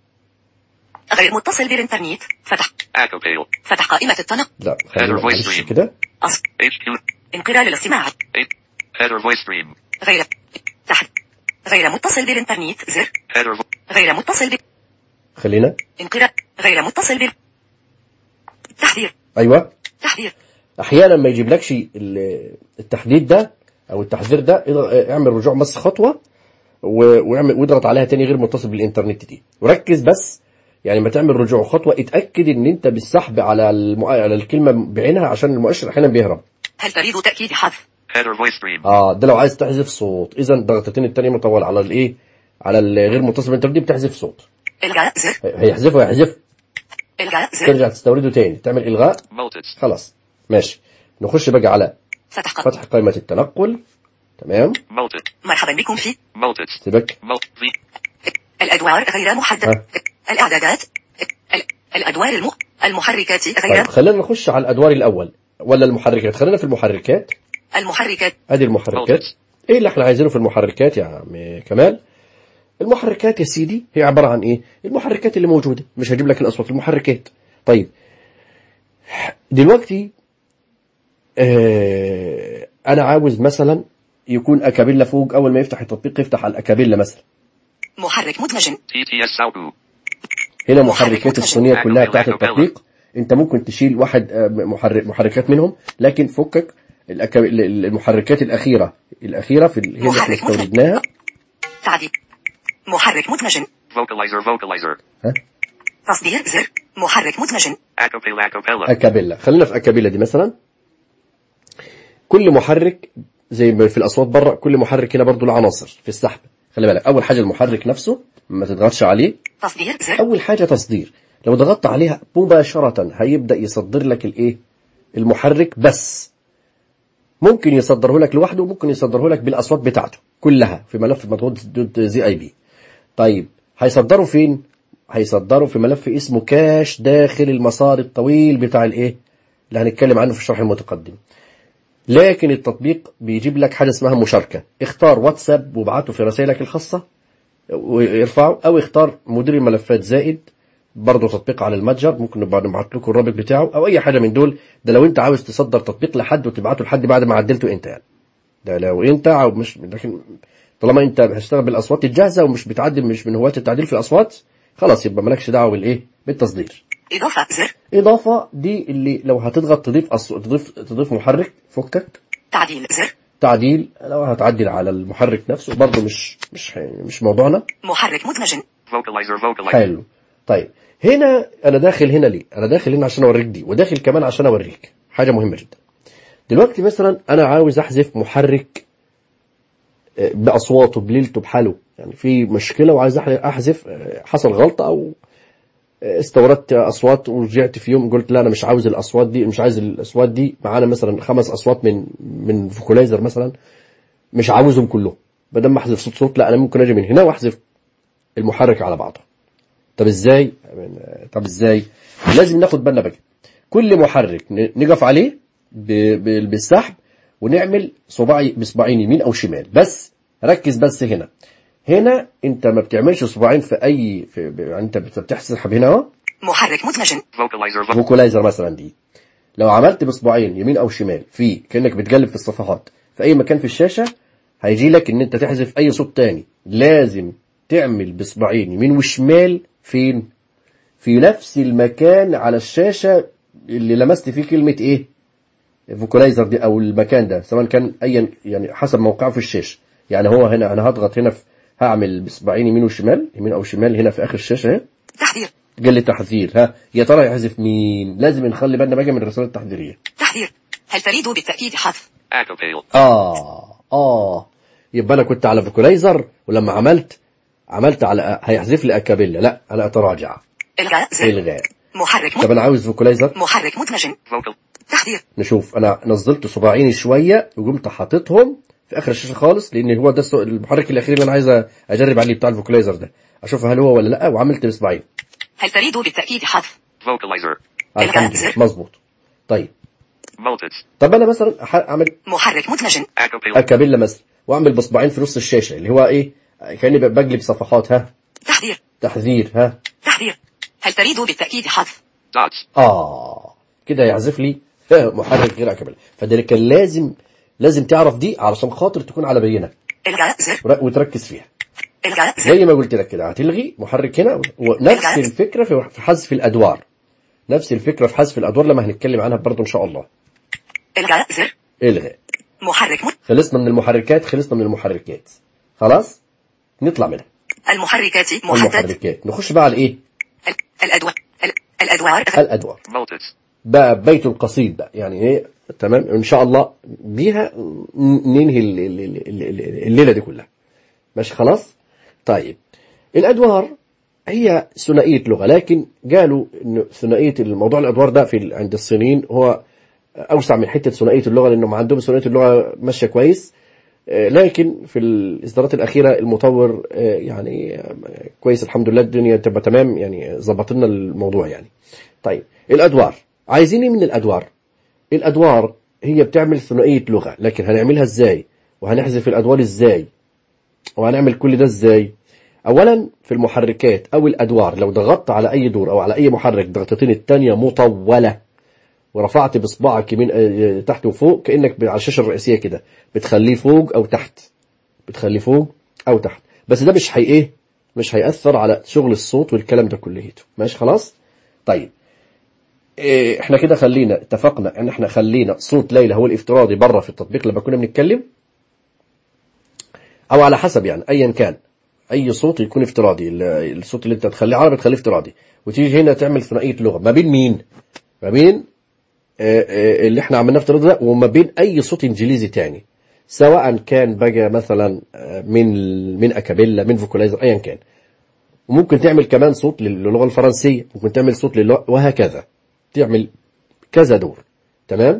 غير متصل بالإنترنت فتح Echo Pale. فتح قائمة التنقل لا خلينا Header voice معلش stream. كده أص... HQ. انقرال الاستماع Eight. Header voice stream. غير تحت غير متصل بالإنترنت زر Header. vo- غير متصل ب خلينا انقرال غير متصل بال تحذير ايوه تحذير احيانا ما يجيبلكش ال- التحديد ده او التحذير ده اضغ- اعمل رجوع بس خطوه و- واعمل واضغط عليها تاني غير متصل بالانترنت دي وركز بس يعني ما تعمل رجوع خطوه اتاكد ان انت بالسحب على المؤ... على الكلمه بعينها عشان المؤشر احيانا بيهرب هل تريد تأكيد حذف Header voice stream. اه ده لو عايز تحذف صوت اذا ضغطتين التانية مطول على الايه على الغير متصل بالانترنت دي بتحذف صوت إلغاء زر هي- هيحذفه هيحذف إلغاء زر ترجع تستورده تاني تعمل الغاء Multits. خلاص ماشي نخش بقى على فتح قائمة فتح قائمه التنقل تمام Multit. مرحبا بكم في Multits. سيبك Mult. V. الأدوار غير محددة ها. الإعدادات ال- الأدوار الم... المحركات غير طيب خلينا نخش على الادوار الاول ولا المحركات خلينا في المحركات المحركات ادي المحركات Multits. ايه اللي احنا عايزينه في المحركات يا عم كمال المحركات يا سيدي هي عباره عن ايه المحركات اللي موجوده مش هجيب لك الاصوات المحركات طيب دلوقتي آه انا عاوز مثلا يكون اكابيلا فوق اول ما يفتح التطبيق يفتح على الاكابيلا مثلا محرك مدمج TTS Saubu. هنا محرك محركات مدمج. الصينية كلها بتاعت أكابيلا. التطبيق انت ممكن تشيل واحد آه، محرك محركات منهم لكن فكك الأكا- المحركات الأخيرة الأخيرة في ال- هي اللي احنا محرك مدمج. استوردناها تعديل محرك مدمج Vocalizer vocalizer. ها تصدير زر محرك مدمج Acapella acapella. أكابيلا خلينا في أكابيلا دي مثلا كل محرك زي ما في الأصوات بره كل محرك هنا برضو له عناصر في السحب خلي بالك أول حاجة المحرك نفسه ما تضغطش عليه تصدير زر اول حاجه تصدير لو ضغطت عليها مباشره هيبدا يصدر لك الايه المحرك بس ممكن يصدره لك لوحده وممكن يصدره لك بالاصوات بتاعته كلها في ملف مضغوط دوت زي اي بي طيب هيصدره فين هيصدره في ملف اسمه كاش داخل المسار الطويل بتاع الايه اللي هنتكلم عنه في الشرح المتقدم لكن التطبيق بيجيب لك حاجه اسمها مشاركه اختار واتساب وابعته في رسائلك الخاصه ويرفعه او اختار مدير الملفات زائد برضه تطبيق على المتجر ممكن نبقى نبعت لكم الرابط بتاعه او اي حاجه من دول ده لو انت عاوز تصدر تطبيق لحد وتبعته لحد بعد ما عدلته انت يعني ده لو انت او مش لكن طالما انت هتشتغل بالاصوات الجاهزه ومش بتعدل مش من هواة التعديل في الاصوات خلاص يبقى مالكش دعوه بالايه بالتصدير إضافة زر اضافه دي اللي لو هتضغط تضيف أصو... تضيف تضيف محرك فكك تعديل زر تعديل لو هتعدل على المحرك نفسه برضه مش مش مش موضوعنا محرك مدمج Vocalizer vocalizer. حلو طيب هنا انا داخل هنا ليه انا داخل هنا عشان اوريك دي وداخل كمان عشان اوريك حاجه مهمه جدا دلوقتي مثلا انا عاوز احذف محرك آه، باصواته بليلته بحاله يعني في مشكله وعايز أح- احذف آه، حصل غلطه او آه، استوردت اصوات ورجعت في يوم قلت لا انا مش عاوز الاصوات دي مش عايز الاصوات دي معانا مثلا خمس اصوات من من فوكولايزر مثلا مش عاوزهم كلهم بدل ما احذف صوت صوت لا انا ممكن اجي من هنا واحذف المحرك على بعضه طب ازاي طب ازاي لازم ناخد بالنا بقى كل محرك ن- نقف عليه ب- ب- بالسحب ونعمل صباعي بصباعين يمين او شمال بس ركز بس هنا هنا انت ما بتعملش صباعين في اي في يعني انت بت- بتسحب هنا اهو محرك مدمج Vocalizer. Vo- فوكولايزر مثلا دي لو عملت بصباعين يمين او شمال في كانك بتقلب في الصفحات في اي مكان في الشاشه هيجي لك ان انت تحذف اي صوت تاني لازم تعمل بصباعين يمين وشمال فين في نفس المكان على الشاشه اللي لمست فيه كلمه ايه الفوكولايزر دي او المكان ده سواء كان ايا يعني حسب موقعه في الشاشه يعني هو هنا انا هضغط هنا في هعمل بصباعين يمين وشمال يمين او شمال هنا في اخر الشاشه اهي تحذير قال لي تحذير ها يا ترى يحذف مين لازم نخلي بالنا بقى من الرسالة التحذيرية تحذير هل تريد بالتأكيد حذف Acapale. اه اه يبقى انا كنت على فوكولايزر ولما عملت عملت على هيحذف لي اكابيلا لا انا اتراجع إلغاء زر الغاء محرك طب مد... انا عاوز فوكولايزر محرك مدمج Vocal. تحذير نشوف انا نزلت صباعيني شويه وقمت حاططهم في اخر الشاشه خالص لان هو ده السو- المحرك الاخير اللي انا عايز اجرب عليه بتاع الفوكولايزر ده اشوف هل هو ولا لا وعملت بصباعين هل تريد بالتأكيد حذف Vocalizer. الحمد لله زر. مظبوط طيب Voltage. طب انا مثلا أح- اعمل محرك مدمج Acapale. اكابيلا مثلا واعمل بصباعين في نص الشاشه اللي هو ايه كاني بقلب صفحات ها تحذير تحذير ها تحذير هل تريد بالتأكيد حذف Dots. اه كده يعزف لي محرك غير اكابيلا فده كان لازم لازم تعرف دي علشان خاطر تكون على بينه إلغاء زر ور- وتركز فيها إلغاء زر زي ما قلت لك كده هتلغي محرك هنا ونفس الجهاز. الفكره في في حذف الادوار نفس الفكره في حذف الادوار لما هنتكلم عنها برضه ان شاء الله إلغاء زر الغاء محرك مد... خلصنا من المحركات خلصنا من المحركات خلاص نطلع منها المحركات محدد المحركات نخش بقى على ايه ال- الأدوار ال- الأدوار الادوار Voltage. بقى بيت القصيد بقى يعني ايه تمام ان شاء الله بيها ن- ننهي ال- ال- ال- ال- ال- الليله دي كلها ماشي خلاص طيب الادوار هي ثنائيه لغه لكن قالوا ان ثنائيه الموضوع الادوار ده في ال- عند الصينيين هو اوسع من حته ثنائيه اللغه لانهم عندهم ثنائيه اللغه ماشيه كويس آه، لكن في الاصدارات الاخيره المطور آه، يعني آه، كويس الحمد لله الدنيا تبقى تمام يعني ظبط لنا الموضوع يعني طيب الادوار عايزين ايه من الادوار الادوار هي بتعمل ثنائيه لغه لكن هنعملها ازاي وهنحذف الادوار ازاي وهنعمل كل ده ازاي اولا في المحركات او الادوار لو ضغطت على اي دور او على اي محرك ضغطتين التانية مطوله ورفعت بصباعك يمين آه، تحت وفوق كانك على الشاشه الرئيسيه كده بتخليه فوق او تحت بتخليه فوق او تحت بس ده مش هي ايه مش هيأثر على شغل الصوت والكلام ده كليته ماشي خلاص طيب إيه احنا كده خلينا اتفقنا ان احنا خلينا صوت ليلى هو الافتراضي بره في التطبيق لما كنا بنتكلم او على حسب يعني ايا كان اي صوت يكون افتراضي ال- الصوت اللي انت تخليه عربي تخليه افتراضي وتيجي هنا تعمل ثنائيه لغه ما بين مين ما بين آه، آه، اللي احنا عملناه افتراضي ده وما بين اي صوت انجليزي تاني سواء كان بقى مثلا آه، من من اكابيلا من فوكولايزر ايا كان وممكن تعمل كمان صوت للغه الفرنسيه ممكن تعمل صوت للغة وهكذا تعمل كذا دور تمام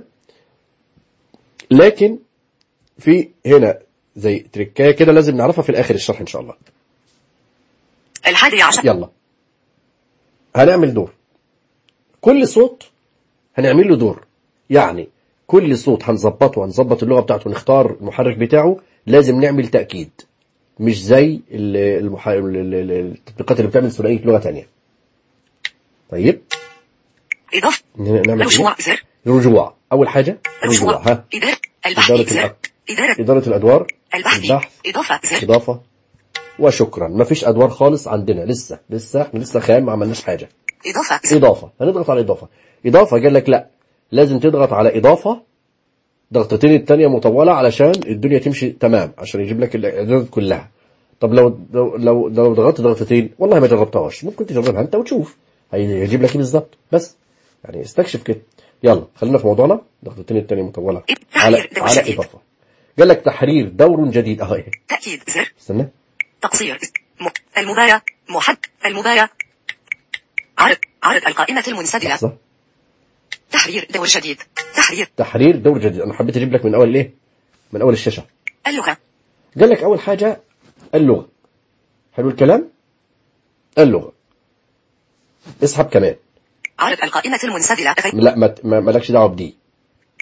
لكن في هنا زي تريكايه كده لازم نعرفها في الاخر الشرح ان شاء الله الحادي عشر يلا هنعمل دور كل صوت هنعمل له دور يعني كل صوت هنظبطه هنظبط اللغه بتاعته نختار المحرك بتاعه لازم نعمل تاكيد مش زي ال- المح... ال- ال- ال- التطبيقات اللي بتعمل ثنائيه لغه تانية طيب إضافة نعمل إيه؟ رجوع زر رجوع اول حاجه رجوع رجوع ها إدارة البحث إدارة زر الأب. إدارة اداره الادوار البحث البحث إضافة زر اضافه وشكرا مفيش ادوار خالص عندنا لسه لسه احنا لسه خام ما عملناش حاجه إضافة زر إضافة هنضغط على إضافة إضافة قال لك لا لازم تضغط على إضافة ضغطتين التانية مطولة علشان الدنيا تمشي تمام عشان يجيب لك الإعدادات كلها طب لو لو لو, لو ضغطت ضغطتين والله ما جربتهاش ممكن تجربها أنت وتشوف هيجيب لك إيه بالظبط بس يعني استكشف كده يلا خلينا في موضوعنا ضغطتين التانية مطولة على تحرير دور على جديد. إضافة قال لك تحرير دور جديد أهو إيه تأكيد زر استنى تقصير م... المباراة محد المباراة عرض عرض القائمة المنسدلة لحظة تحرير دور جديد تحرير تحرير دور جديد أنا حبيت أجيب لك من أول إيه من أول الشاشة اللغة قال لك أول حاجة اللغة حلو الكلام اللغة اسحب كمان عرض القائمة المنسدلة غير لا ما ما- مالكش دعوة بدي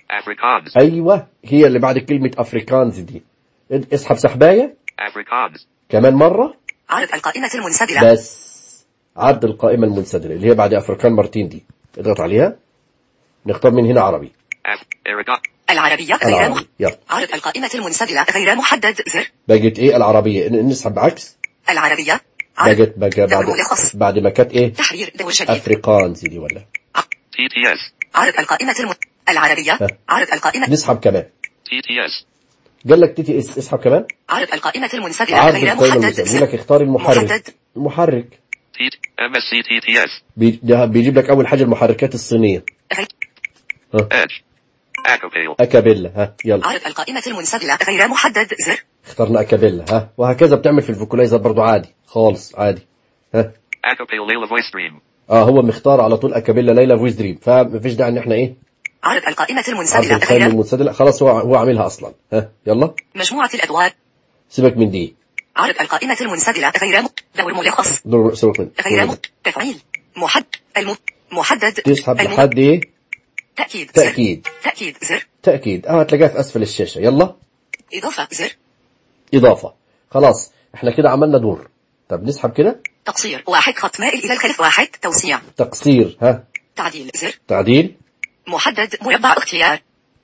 Afrikaans. ايوه هي اللي بعد كلمه افريكانز دي اسحب سحبايه Afrikaans. كمان مره عرض القائمة المنسدلة بس عد القائمه المنسدله اللي هي بعد افريكان مارتين دي اضغط عليها نختار من هنا عربي Af. Erica. العربية غير مح... العربي يلا عرض القائمة المنسدلة غير محدد زر بقت ايه العربيه ن- نسحب عكس العربية عرض بقت بقى دور بعد ملخص بعد ما كانت ايه تحرير دور جديد افريكانز دي ولا TTS. عرض القائمة الم... العربية ها. عرض القائمة نسحب كمان TTS. قال لك تي تي اس اسحب كمان عرض القائمة المنسدلة عرض غير القائمه محدد المنسدله يقول زر لك اختار المحرك محدد المحرك T. MSC TTS. بي- ده بيجيب لك اول حاجه المحركات الصينيه غير Edge. Acapale. اكابيلا ها يلا عرض القائمة المنسدلة غير محدد زر اخترنا اكابيلا ها وهكذا بتعمل في الفوكولايزر برضو عادي خالص عادي ها Acapale Layla voice stream. اه هو مختار على طول اكابيلا ليلى فويس دريم فمفيش داعي ان احنا ايه عرض القائمة عرض المنسدلة القائمه غير المنسدله خلاص هو هو عاملها اصلا ها يلا مجموعة الأدوار سيبك من دي عرض القائمة المنسدلة غير م... دور ملخص دور سيبك من غير م... تفعيل محد الم... محدد تسحب الم... لحد ايه تأكيد زر. تاكيد تأكيد زر تاكيد اه هتلاقيها في اسفل الشاشه يلا إضافة زر اضافه خلاص احنا كده عملنا دور طب نسحب كده تقصير واحد خط مائل إلى الخلف واحد توسيع تقصير ها تعديل زر تعديل محدد مربع اختيار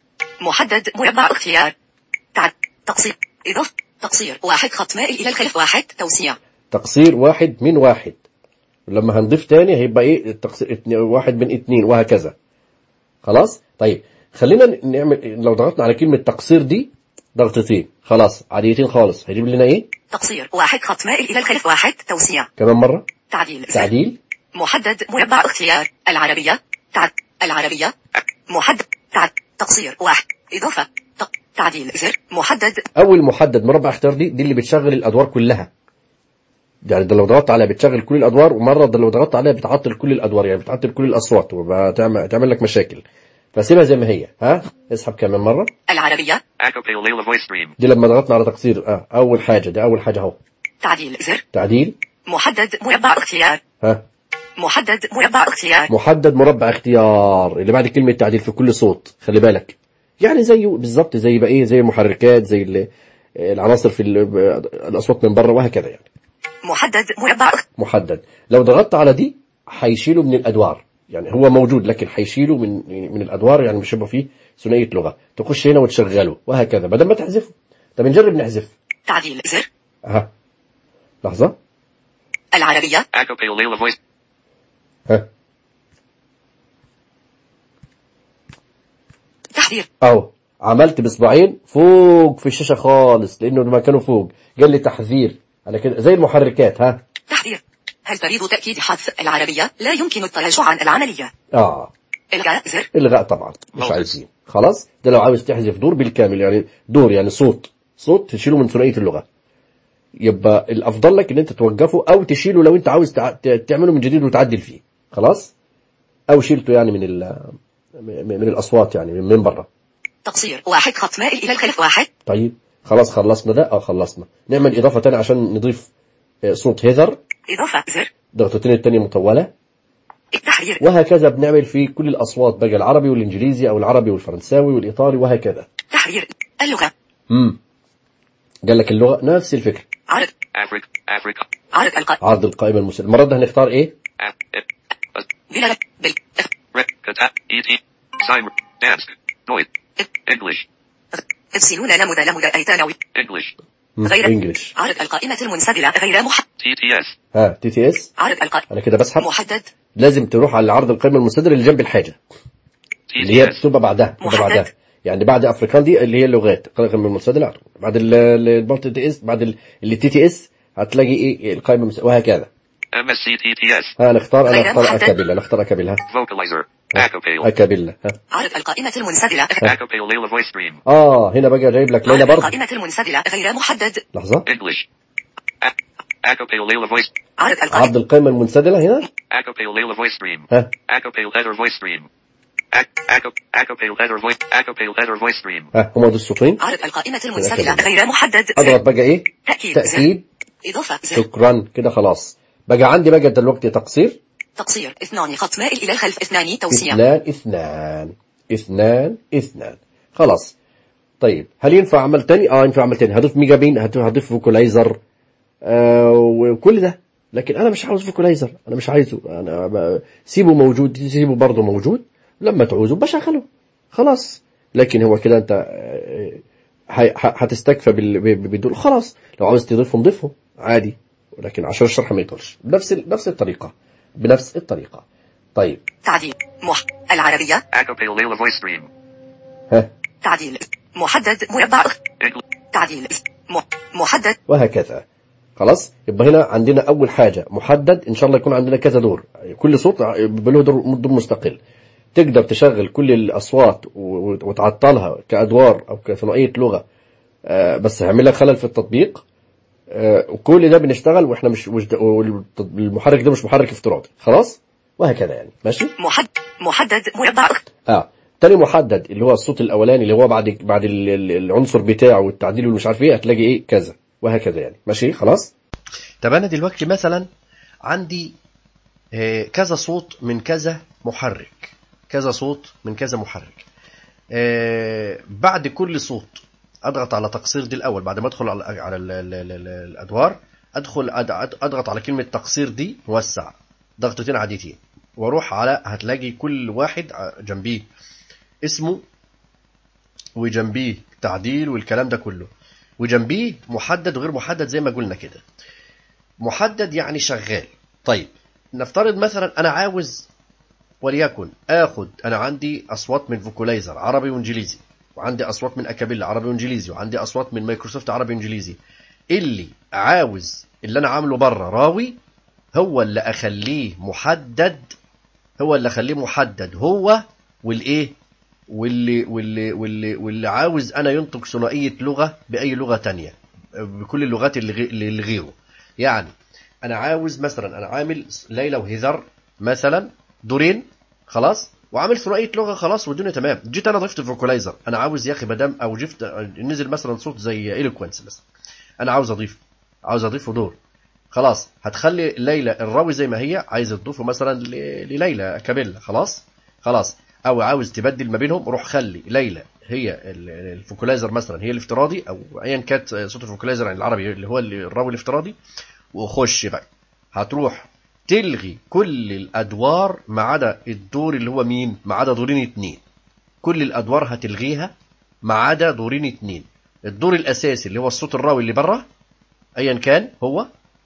محدد مربع اختيار تعد تقصير إضافة تقصير واحد خط مائل إلى الخلف واحد توسيع تقصير واحد من واحد لما هنضيف تاني هيبقى ايه التقصير اتنين واحد من اتنين وهكذا خلاص طيب خلينا نعمل لو ضغطنا على كلمة تقصير دي ضغطتين خلاص عاديتين خالص هيجيب لنا ايه تقصير واحد خط مائل إلى الخلف واحد توسيع كمان مرة تعديل زر. تعديل محدد مربع اختيار العربية تعد العربية محدد تعد تقصير واحد إضافة ت... تعديل زر محدد اول محدد مربع اختيار دي دي اللي بتشغل الادوار كلها يعني ده لو ضغطت عليها بتشغل كل الادوار ومره ده لو ضغطت عليها بتعطل كل الادوار يعني بتعطل كل الاصوات وبتعمل تعمل لك مشاكل فسيبها زي ما هي ها اسحب كمان مره العربية Acapale Layla voice stream. دي لما ضغطنا على تقصير اه اول حاجه دي اول حاجه اهو تعديل زر تعديل محدد مربع اختيار ها محدد مربع اختيار محدد مربع اختيار اللي بعد كلمة تعديل في كل صوت خلي بالك يعني زيه بالظبط زي بقى ايه زي المحركات زي ال- العناصر في ال- الاصوات من بره وهكذا يعني محدد مربع اخ- محدد لو ضغطت على دي هيشيله من الادوار يعني هو موجود لكن هيشيله من من الادوار يعني مش هيبقى فيه ثنائيه لغه تخش هنا وتشغله وهكذا بدل ما تحذفه طب نجرب نحذف تعديل زر اها لحظه العربية Acapale Layla voice. ها تحذير اهو عملت باصبعين فوق في الشاشه خالص لانه لما كانوا فوق قال لي تحذير على كده زي المحركات ها تحذير هل تريد تأكيد حذف العربية لا يمكن التراجع عن العملية اه إلغاء زر الغاء طبعا مش موجود. عايزين خلاص ده لو عاوز تحذف دور بالكامل يعني دور يعني صوت صوت تشيله من ثنائيه اللغه يبقى الافضل لك ان انت توقفه او تشيله لو انت عاوز تع- ت- تعمله من جديد وتعدل فيه خلاص او شيلته يعني من ال من من الاصوات يعني من من بره تقصير واحد خط مائل إلى الخلف واحد طيب خلاص خلصنا ده اه خلصنا نعمل اضافه تانية عشان نضيف آه، صوت هيذر إضافة زر ضغطتين التانية مطوله التحرير وهكذا بنعمل في كل الاصوات بقى العربي والانجليزي او العربي والفرنساوي والايطالي وهكذا تحرير اللغة امم قال لك اللغه نفس الفكره عرض Africa. Africa. عرض القائمة عرض القائمه المسلمه المره ده هنختار ايه Ap- Ip- As- بلا بال Rec. Kata. Et. Cyber. Dansk. Deutsch. English. افصلون لمدة لمدة أيتانوي English. مم، غير انجلش عرض القائمة المنسدلة غير مح TTS. ها تي تي اس عرض القائمة انا كده بسحب محدد لازم تروح على عرض القائمه المستدره اللي جنب الحاجه اللي هي TTS. بتبقى بعدها بتبقى محدد. بعدها يعني بعد افريكان دي اللي هي اللغات القائمه المستدره بعد المالتي تي اس بعد اللي تي تي اس هتلاقي ايه القائمه المس- وهكذا MSC TTS. ها نختار انا غير اختار محدد. اكابيلا نختار اكابيلا ها Vocalizer. Acapale. اكابيلا ها عرض القائمة المنسدلة Acapale Layla voice stream. اه هنا بقى جايب لك ليلى عرض برضه القائمة المنسدلة غير محدد لحظه English. A- Acapale Layla voice. عرض عرض القائمة القائمه المنسدله هنا Acapale Layla voice stream. ها Acapale header voice stream. Ac- Acap- Acapale header voice. Acapale header voice stream. ها هم دول الصوتين عرض القائمة المنسدلة غير محدد اضغط بقى ايه تأكيد تاكيد إضافة زر شكرا كده خلاص بقى عندي بقى دلوقتي تقصير تقصير اثنان خط مائل إلى الخلف اثنان توسيع اثنان اثنان اثنان اثنان خلاص طيب هل ينفع عمل تاني اه ينفع عمل تاني هضيف ميجا بين هت- هضيف فوكولايزر آه وكل ده لكن انا مش عاوز فوكولايزر انا مش عايزه انا ب- سيبه موجود سيبه برضه موجود لما تعوزه بشغله خلاص لكن هو كده انت آه، ه- ه- هتستكفى بال- ب- ب- بدول خلاص لو عاوز تضيفه نضيفه عادي ولكن عشان الشرح ما يطولش بنفس ال- نفس الطريقه بنفس الطريقه طيب تعديل مح العربية Acapella Layla voice stream. ها تعديل محدد مربع English. تعديل م- محدد وهكذا خلاص يبقى هنا عندنا اول حاجه محدد ان شاء الله يكون عندنا كذا دور كل صوت بيبقى له دور دور مستقل تقدر تشغل كل الاصوات و- وتعطلها كادوار او كثنائيه لغه آه، بس هيعمل لك خلل في التطبيق آه، وكل ده بنشتغل واحنا مش مش والمحرك ده مش محرك افتراضي خلاص وهكذا يعني ماشي محدد محدد مربع اه تاني محدد اللي هو الصوت الاولاني اللي هو بعد بعد ال- ال- العنصر بتاعه والتعديل والمش عارف ايه هتلاقي ايه كذا وهكذا يعني ماشي خلاص طب انا دلوقتي مثلا عندي آه، كذا صوت من كذا محرك كذا صوت من كذا محرك آه، بعد كل صوت اضغط على تقصير دي الاول بعد ما ادخل على على ال- ال- ال- ال- الادوار ادخل أد- أد- اضغط على كلمه تقصير دي موسع ضغطتين عاديتين واروح على هتلاقي كل واحد ع- جنبيه اسمه وجنبيه تعديل والكلام ده كله وجنبيه محدد وغير محدد زي ما قلنا كده محدد يعني شغال طيب نفترض مثلا انا عاوز وليكن اخد انا عندي اصوات من فوكولايزر عربي وانجليزي وعندي اصوات من اكابيلا عربي وانجليزي وعندي اصوات من مايكروسوفت عربي وانجليزي اللي عاوز اللي انا عامله بره راوي هو اللي اخليه محدد هو اللي اخليه محدد هو والايه واللي واللي واللي واللي عاوز انا ينطق ثنائيه لغه باي لغه تانية بكل اللغات اللي غي- اللي غيره يعني انا عاوز مثلا انا عامل ليلى وهيذر مثلا دورين خلاص وعامل ثنائيه لغه خلاص والدنيا تمام جيت انا ضفت فوكولايزر انا عاوز يا اخي مدام او جفت نزل مثلا صوت زي ايلوكوينس مثلا انا عاوز اضيف عاوز اضيفه دور خلاص هتخلي ليلى الراوي زي ما هي عايز تضيفه مثلا ل- لليلى كابيلا خلاص خلاص او عاوز تبدل ما بينهم روح خلي ليلى هي ال- الفوكولايزر مثلا هي الافتراضي او ايا كانت صوت الفوكولايزر يعني العربي اللي هو اللي- الراوي الافتراضي وخش بقى هتروح تلغي كل الادوار ما عدا الدور اللي هو مين ما عدا دورين اتنين كل الادوار هتلغيها ما عدا دورين اتنين الدور الاساسي اللي هو الصوت الراوي اللي بره ايا كان هو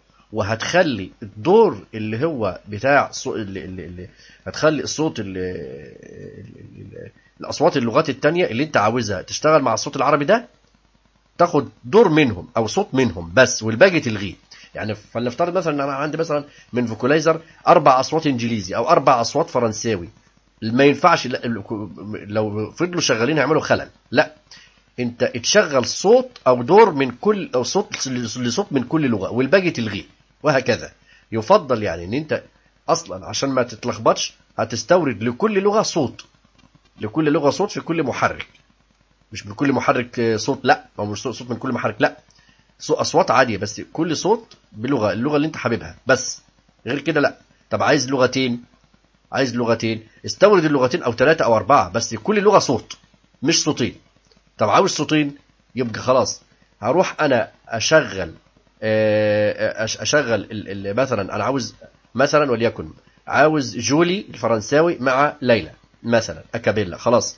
وهتخلي الدور اللي هو بتاع صو... اللي... اللي... اللي... هتخلي الصوت اللي... اللي... اللي... الاصوات اللغات التانية اللي انت عاوزها تشتغل مع الصوت العربي ده تاخد دور منهم او صوت منهم بس والباقي تلغيه يعني فلنفترض مثلا ان انا عندي مثلا من فوكولايزر اربع اصوات انجليزي او اربع اصوات فرنساوي ما ينفعش لا- لو فضلوا شغالين يعملوا خلل لا انت تشغل صوت او دور من كل او صوت لصوت من كل لغه والباقي تلغيه وهكذا يفضل يعني ان انت اصلا عشان ما تتلخبطش هتستورد لكل لغه صوت لكل لغه صوت في كل محرك مش بكل محرك آه، صوت لا او مش صوت من كل محرك لا صو- اصوات عاديه بس كل صوت بلغه اللغه اللي انت حاببها بس غير كده لا طب عايز لغتين عايز لغتين استورد اللغتين او ثلاثه او اربعه بس كل لغه صوت مش صوتين طب عاوز صوتين يبقى خلاص هروح انا اشغل آه، أش- اشغل ال- ال- مثلا انا عاوز مثلا وليكن عاوز جولي الفرنساوي مع ليلى مثلا اكابيلا خلاص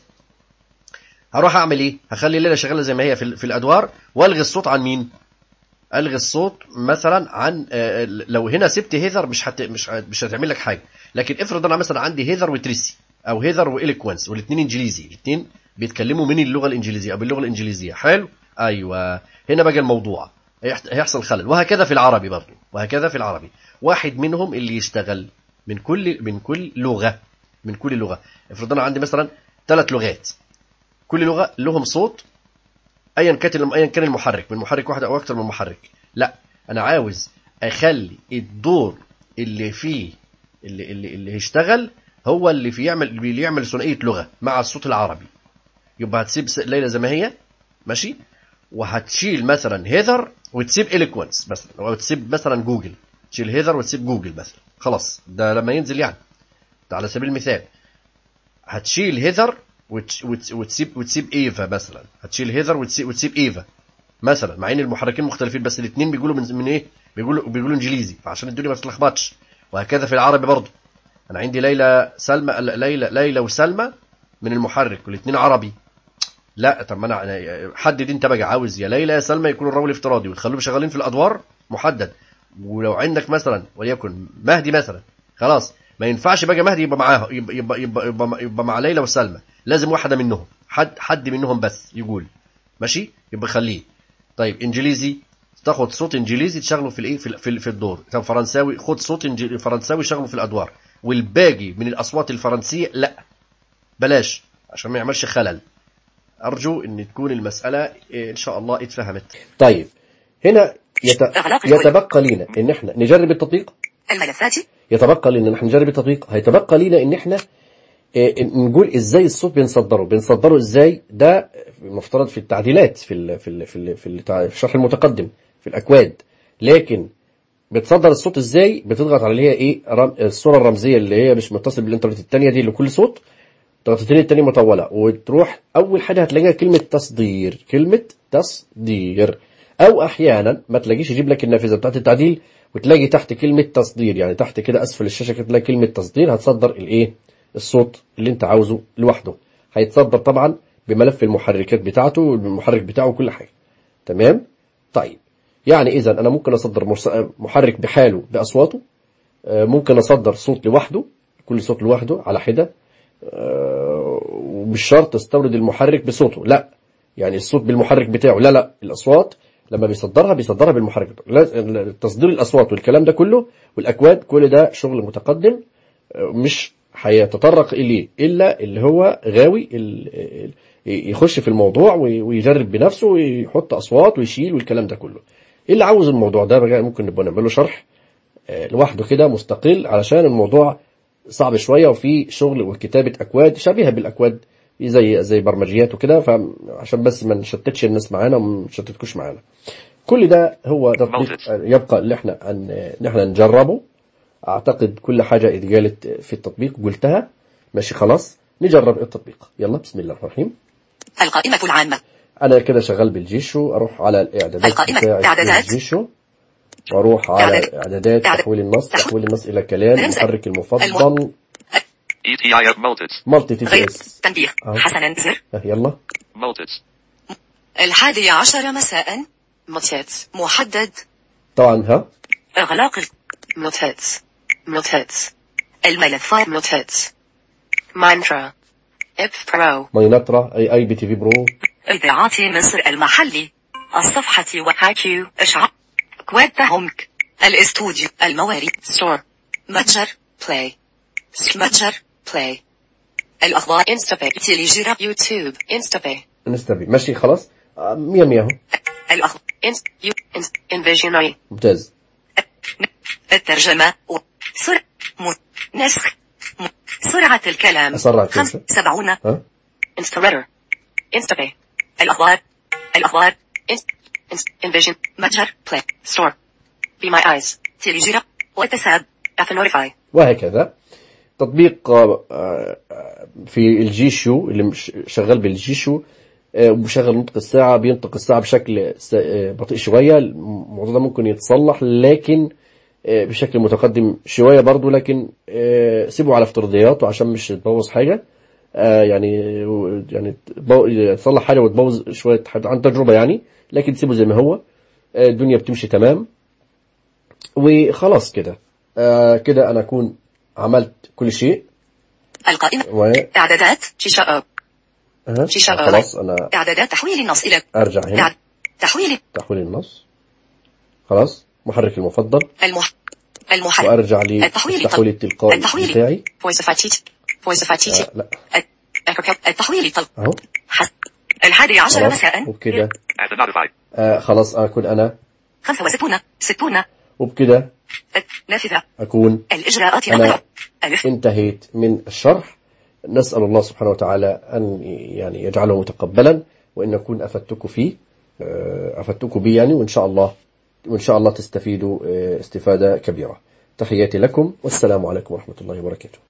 هروح اعمل ايه هخلي ليلى شغاله زي ما هي في, ال- في الادوار والغي الصوت عن مين الغي الصوت مثلا عن آه، لو هنا سبت هيذر مش هت مش هت- مش هتعمل لك حاجه لكن افرض انا مثلا عندي هيذر وتريسي او هيذر واليكوانس والاثنين انجليزي الاثنين بيتكلموا من اللغه الانجليزيه او باللغه الانجليزيه حلو ايوه هنا بقى الموضوع هيحت- هيحصل خلل وهكذا في العربي برضه وهكذا في العربي واحد منهم اللي يشتغل من كل من كل لغه من كل لغه افرض انا عندي مثلا ثلاث لغات كل لغه لهم صوت ايا كان ايا كان المحرك من محرك واحد او اكثر من محرك لا انا عاوز اخلي الدور اللي فيه اللي اللي, اللي هيشتغل هو اللي في يعمل اللي يعمل ثنائيه لغه مع الصوت العربي يبقى هتسيب س- ليلى زي ما هي ماشي وهتشيل مثلا هيذر وتسيب اليكوانس مثلا او تسيب مثلا جوجل تشيل هيذر وتسيب جوجل مثلا خلاص ده لما ينزل يعني ده على سبيل المثال هتشيل هيذر وتش- وتس- وتسيب وتسيب ايفا مثلا هتشيل هيذر وتسيب, وتسيب ايفا مثلا مع ان المحركين مختلفين بس الاثنين بيقولوا من, من ايه بيقولوا بيقولوا انجليزي فعشان الدنيا ما تتلخبطش وهكذا في العربي برضه انا عندي ليلى سلمى لا، ليلى ليلى وسلمى من المحرك والاثنين عربي لا طب ما انا أنا- حدد انت بقى عاوز يا ليلى يا سلمى يكونوا الراوي الافتراضي وتخليهم شغالين في الادوار محدد ولو عندك مثلا وليكن مهدي مثلا خلاص ما ينفعش بقى مهدي يبقى معاها يبقى يبقى يبقى, يبقى, يبقى مع ليلى وسلمى لازم واحده منهم حد حد منهم بس يقول ماشي يبقى خليه طيب انجليزي تاخد صوت انجليزي تشغله في الايه في ال- في, ال- في الدور طب فرنساوي خد صوت إنج- فرنساوي شغله في الادوار والباقي من الاصوات الفرنسيه لا بلاش عشان ما يعملش خلل ارجو ان تكون المساله إيه، ان شاء الله اتفهمت طيب هنا يت... إغلاق الكل. يتبقى لنا ان احنا نجرب التطبيق الملفات يتبقى لنا ان احنا نجرب التطبيق هيتبقى لنا ان احنا آه، نقول ازاي الصوت بنصدره بنصدره ازاي ده المفترض في التعديلات في ال في ال في, ال في, التع- في الشرح المتقدم في الاكواد لكن بتصدر الصوت ازاي بتضغط على اللي هي ايه رم... الصوره الرمزيه اللي هي مش متصل بالانترنت الثانيه دي لكل صوت ضغطتين التانية مطولة وتروح أول حاجة هتلاقيها كلمة تصدير كلمة تصدير أو أحيانا ما تلاقيش يجيب لك النافذة بتاعت التعديل وتلاقي تحت كلمة تصدير يعني تحت كده أسفل الشاشة كده تلاقي كلمة تصدير هتصدر الإيه الصوت اللي أنت عاوزه لوحده هيتصدر طبعا بملف المحركات بتاعته والمحرك بتاعه وكل حاجة تمام طيب يعني إذا أنا ممكن أصدر مرس- محرك بحاله بأصواته آه، ممكن أصدر صوت لوحده كل صوت لوحده على حدة ومش شرط تستورد المحرك بصوته لا يعني الصوت بالمحرك بتاعه لا لا الاصوات لما بيصدرها بيصدرها بالمحرك بتاعه لا- تصدير الاصوات والكلام ده كله والاكواد كل ده شغل متقدم آه، مش هيتطرق اليه الا اللي هو غاوي ال- ال- يخش في الموضوع وي- ويجرب بنفسه ويحط اصوات ويشيل والكلام ده كله اللي عاوز الموضوع ده بقى ممكن نبقى نعمل له شرح آه، لوحده كده مستقل علشان الموضوع صعب شويه وفي شغل وكتابه اكواد شبيهه بالاكواد زي زي برمجيات وكده فعشان بس ما نشتتش الناس معانا وما نشتتكوش معانا كل ده هو تطبيق Multits. يبقى اللي احنا ان ان احنا نجربه اعتقد كل حاجه اتقالت في التطبيق قلتها ماشي خلاص نجرب التطبيق يلا بسم الله الرحمن الرحيم القائمة العامة انا كده شغال بالجيشو اروح على الاعدادات القائمة. بتاعت إعدادات. الجيشو واروح على إعداد- اعدادات إعداد- تحويل النص تحو- تحويل النص الى كلام رمز- المحرك المفضل ETIF multits. مالتي تي غير اس تنبيه أهو. حسنا زر يلا Multits. الحادي عشر مساء متات محدد طبعا ها إغلاق ال- متات متات الملفات متات مانترا إب برو مايناترا اي اي بي تي في برو إذاعات مصر المحلي الصفحة وهاكيو إشعاع كواد هومك الاستوديو الموارد ستور متجر بلاي متجر بلاي الأخبار انستابي تيليجرا يوتيوب انستابي نستبي ماشي خلاص آه، مية مية اهو الأخبار انست يو انست انفيجنري ممتاز الترجمة و سر م... نسخ م... سرعة الكلام أسرع خمس كيف؟ سبعون ها انستريتر انستابي الأخبار الأخبار انست انست انفيجن متجر بلاي ستور بي ماي ايز تيليجرا واتساب افنوريفاي وهكذا تطبيق آه، آه، في الجي شو اللي مش- شغال بالجي شو آه، وبشغل نطق الساعة بينطق الساعة بشكل س- آه، بطيء شوية الموضوع ده ممكن يتصلح لكن آه، بشكل متقدم شوية برضو لكن آه، سيبه على افتراضياته عشان مش تبوظ حاجة آه، يعني يعني تبو- تصلح حاجة وتبوظ شوية حاجة عن تجربة يعني لكن سيبه زي ما هو آه، الدنيا بتمشي تمام وخلاص كده آه، كده أنا أكون عملت كل شيء القائمة و إعدادات شيشة أب أه. شيشة أب خلاص أنا إعدادات تحويل النص إلى أرجع هنا إعد- تحويل تحويل النص خلاص محرك المفضل المح المحرك وأرجع التحويل للتحويل التلقائي التحويل. بتاعي فويس فاتيتي فويس فاتيتي آه لا التحويل الطلب أهو حس الحادي عشر خلاص مساء وبكده At the notify. آه خلاص أكون أنا خمسة وستون ستون وبكده نافذة أكون الإجراءات أنا نقرأ ألف انتهيت من الشرح نسأل الله سبحانه وتعالى أن يعني يجعله متقبلا وأن أكون أفدتكم فيه آه، أفدتكم به يعني وإن شاء الله وإن شاء الله تستفيدوا آه، استفادة كبيرة تحياتي لكم والسلام عليكم ورحمة الله وبركاته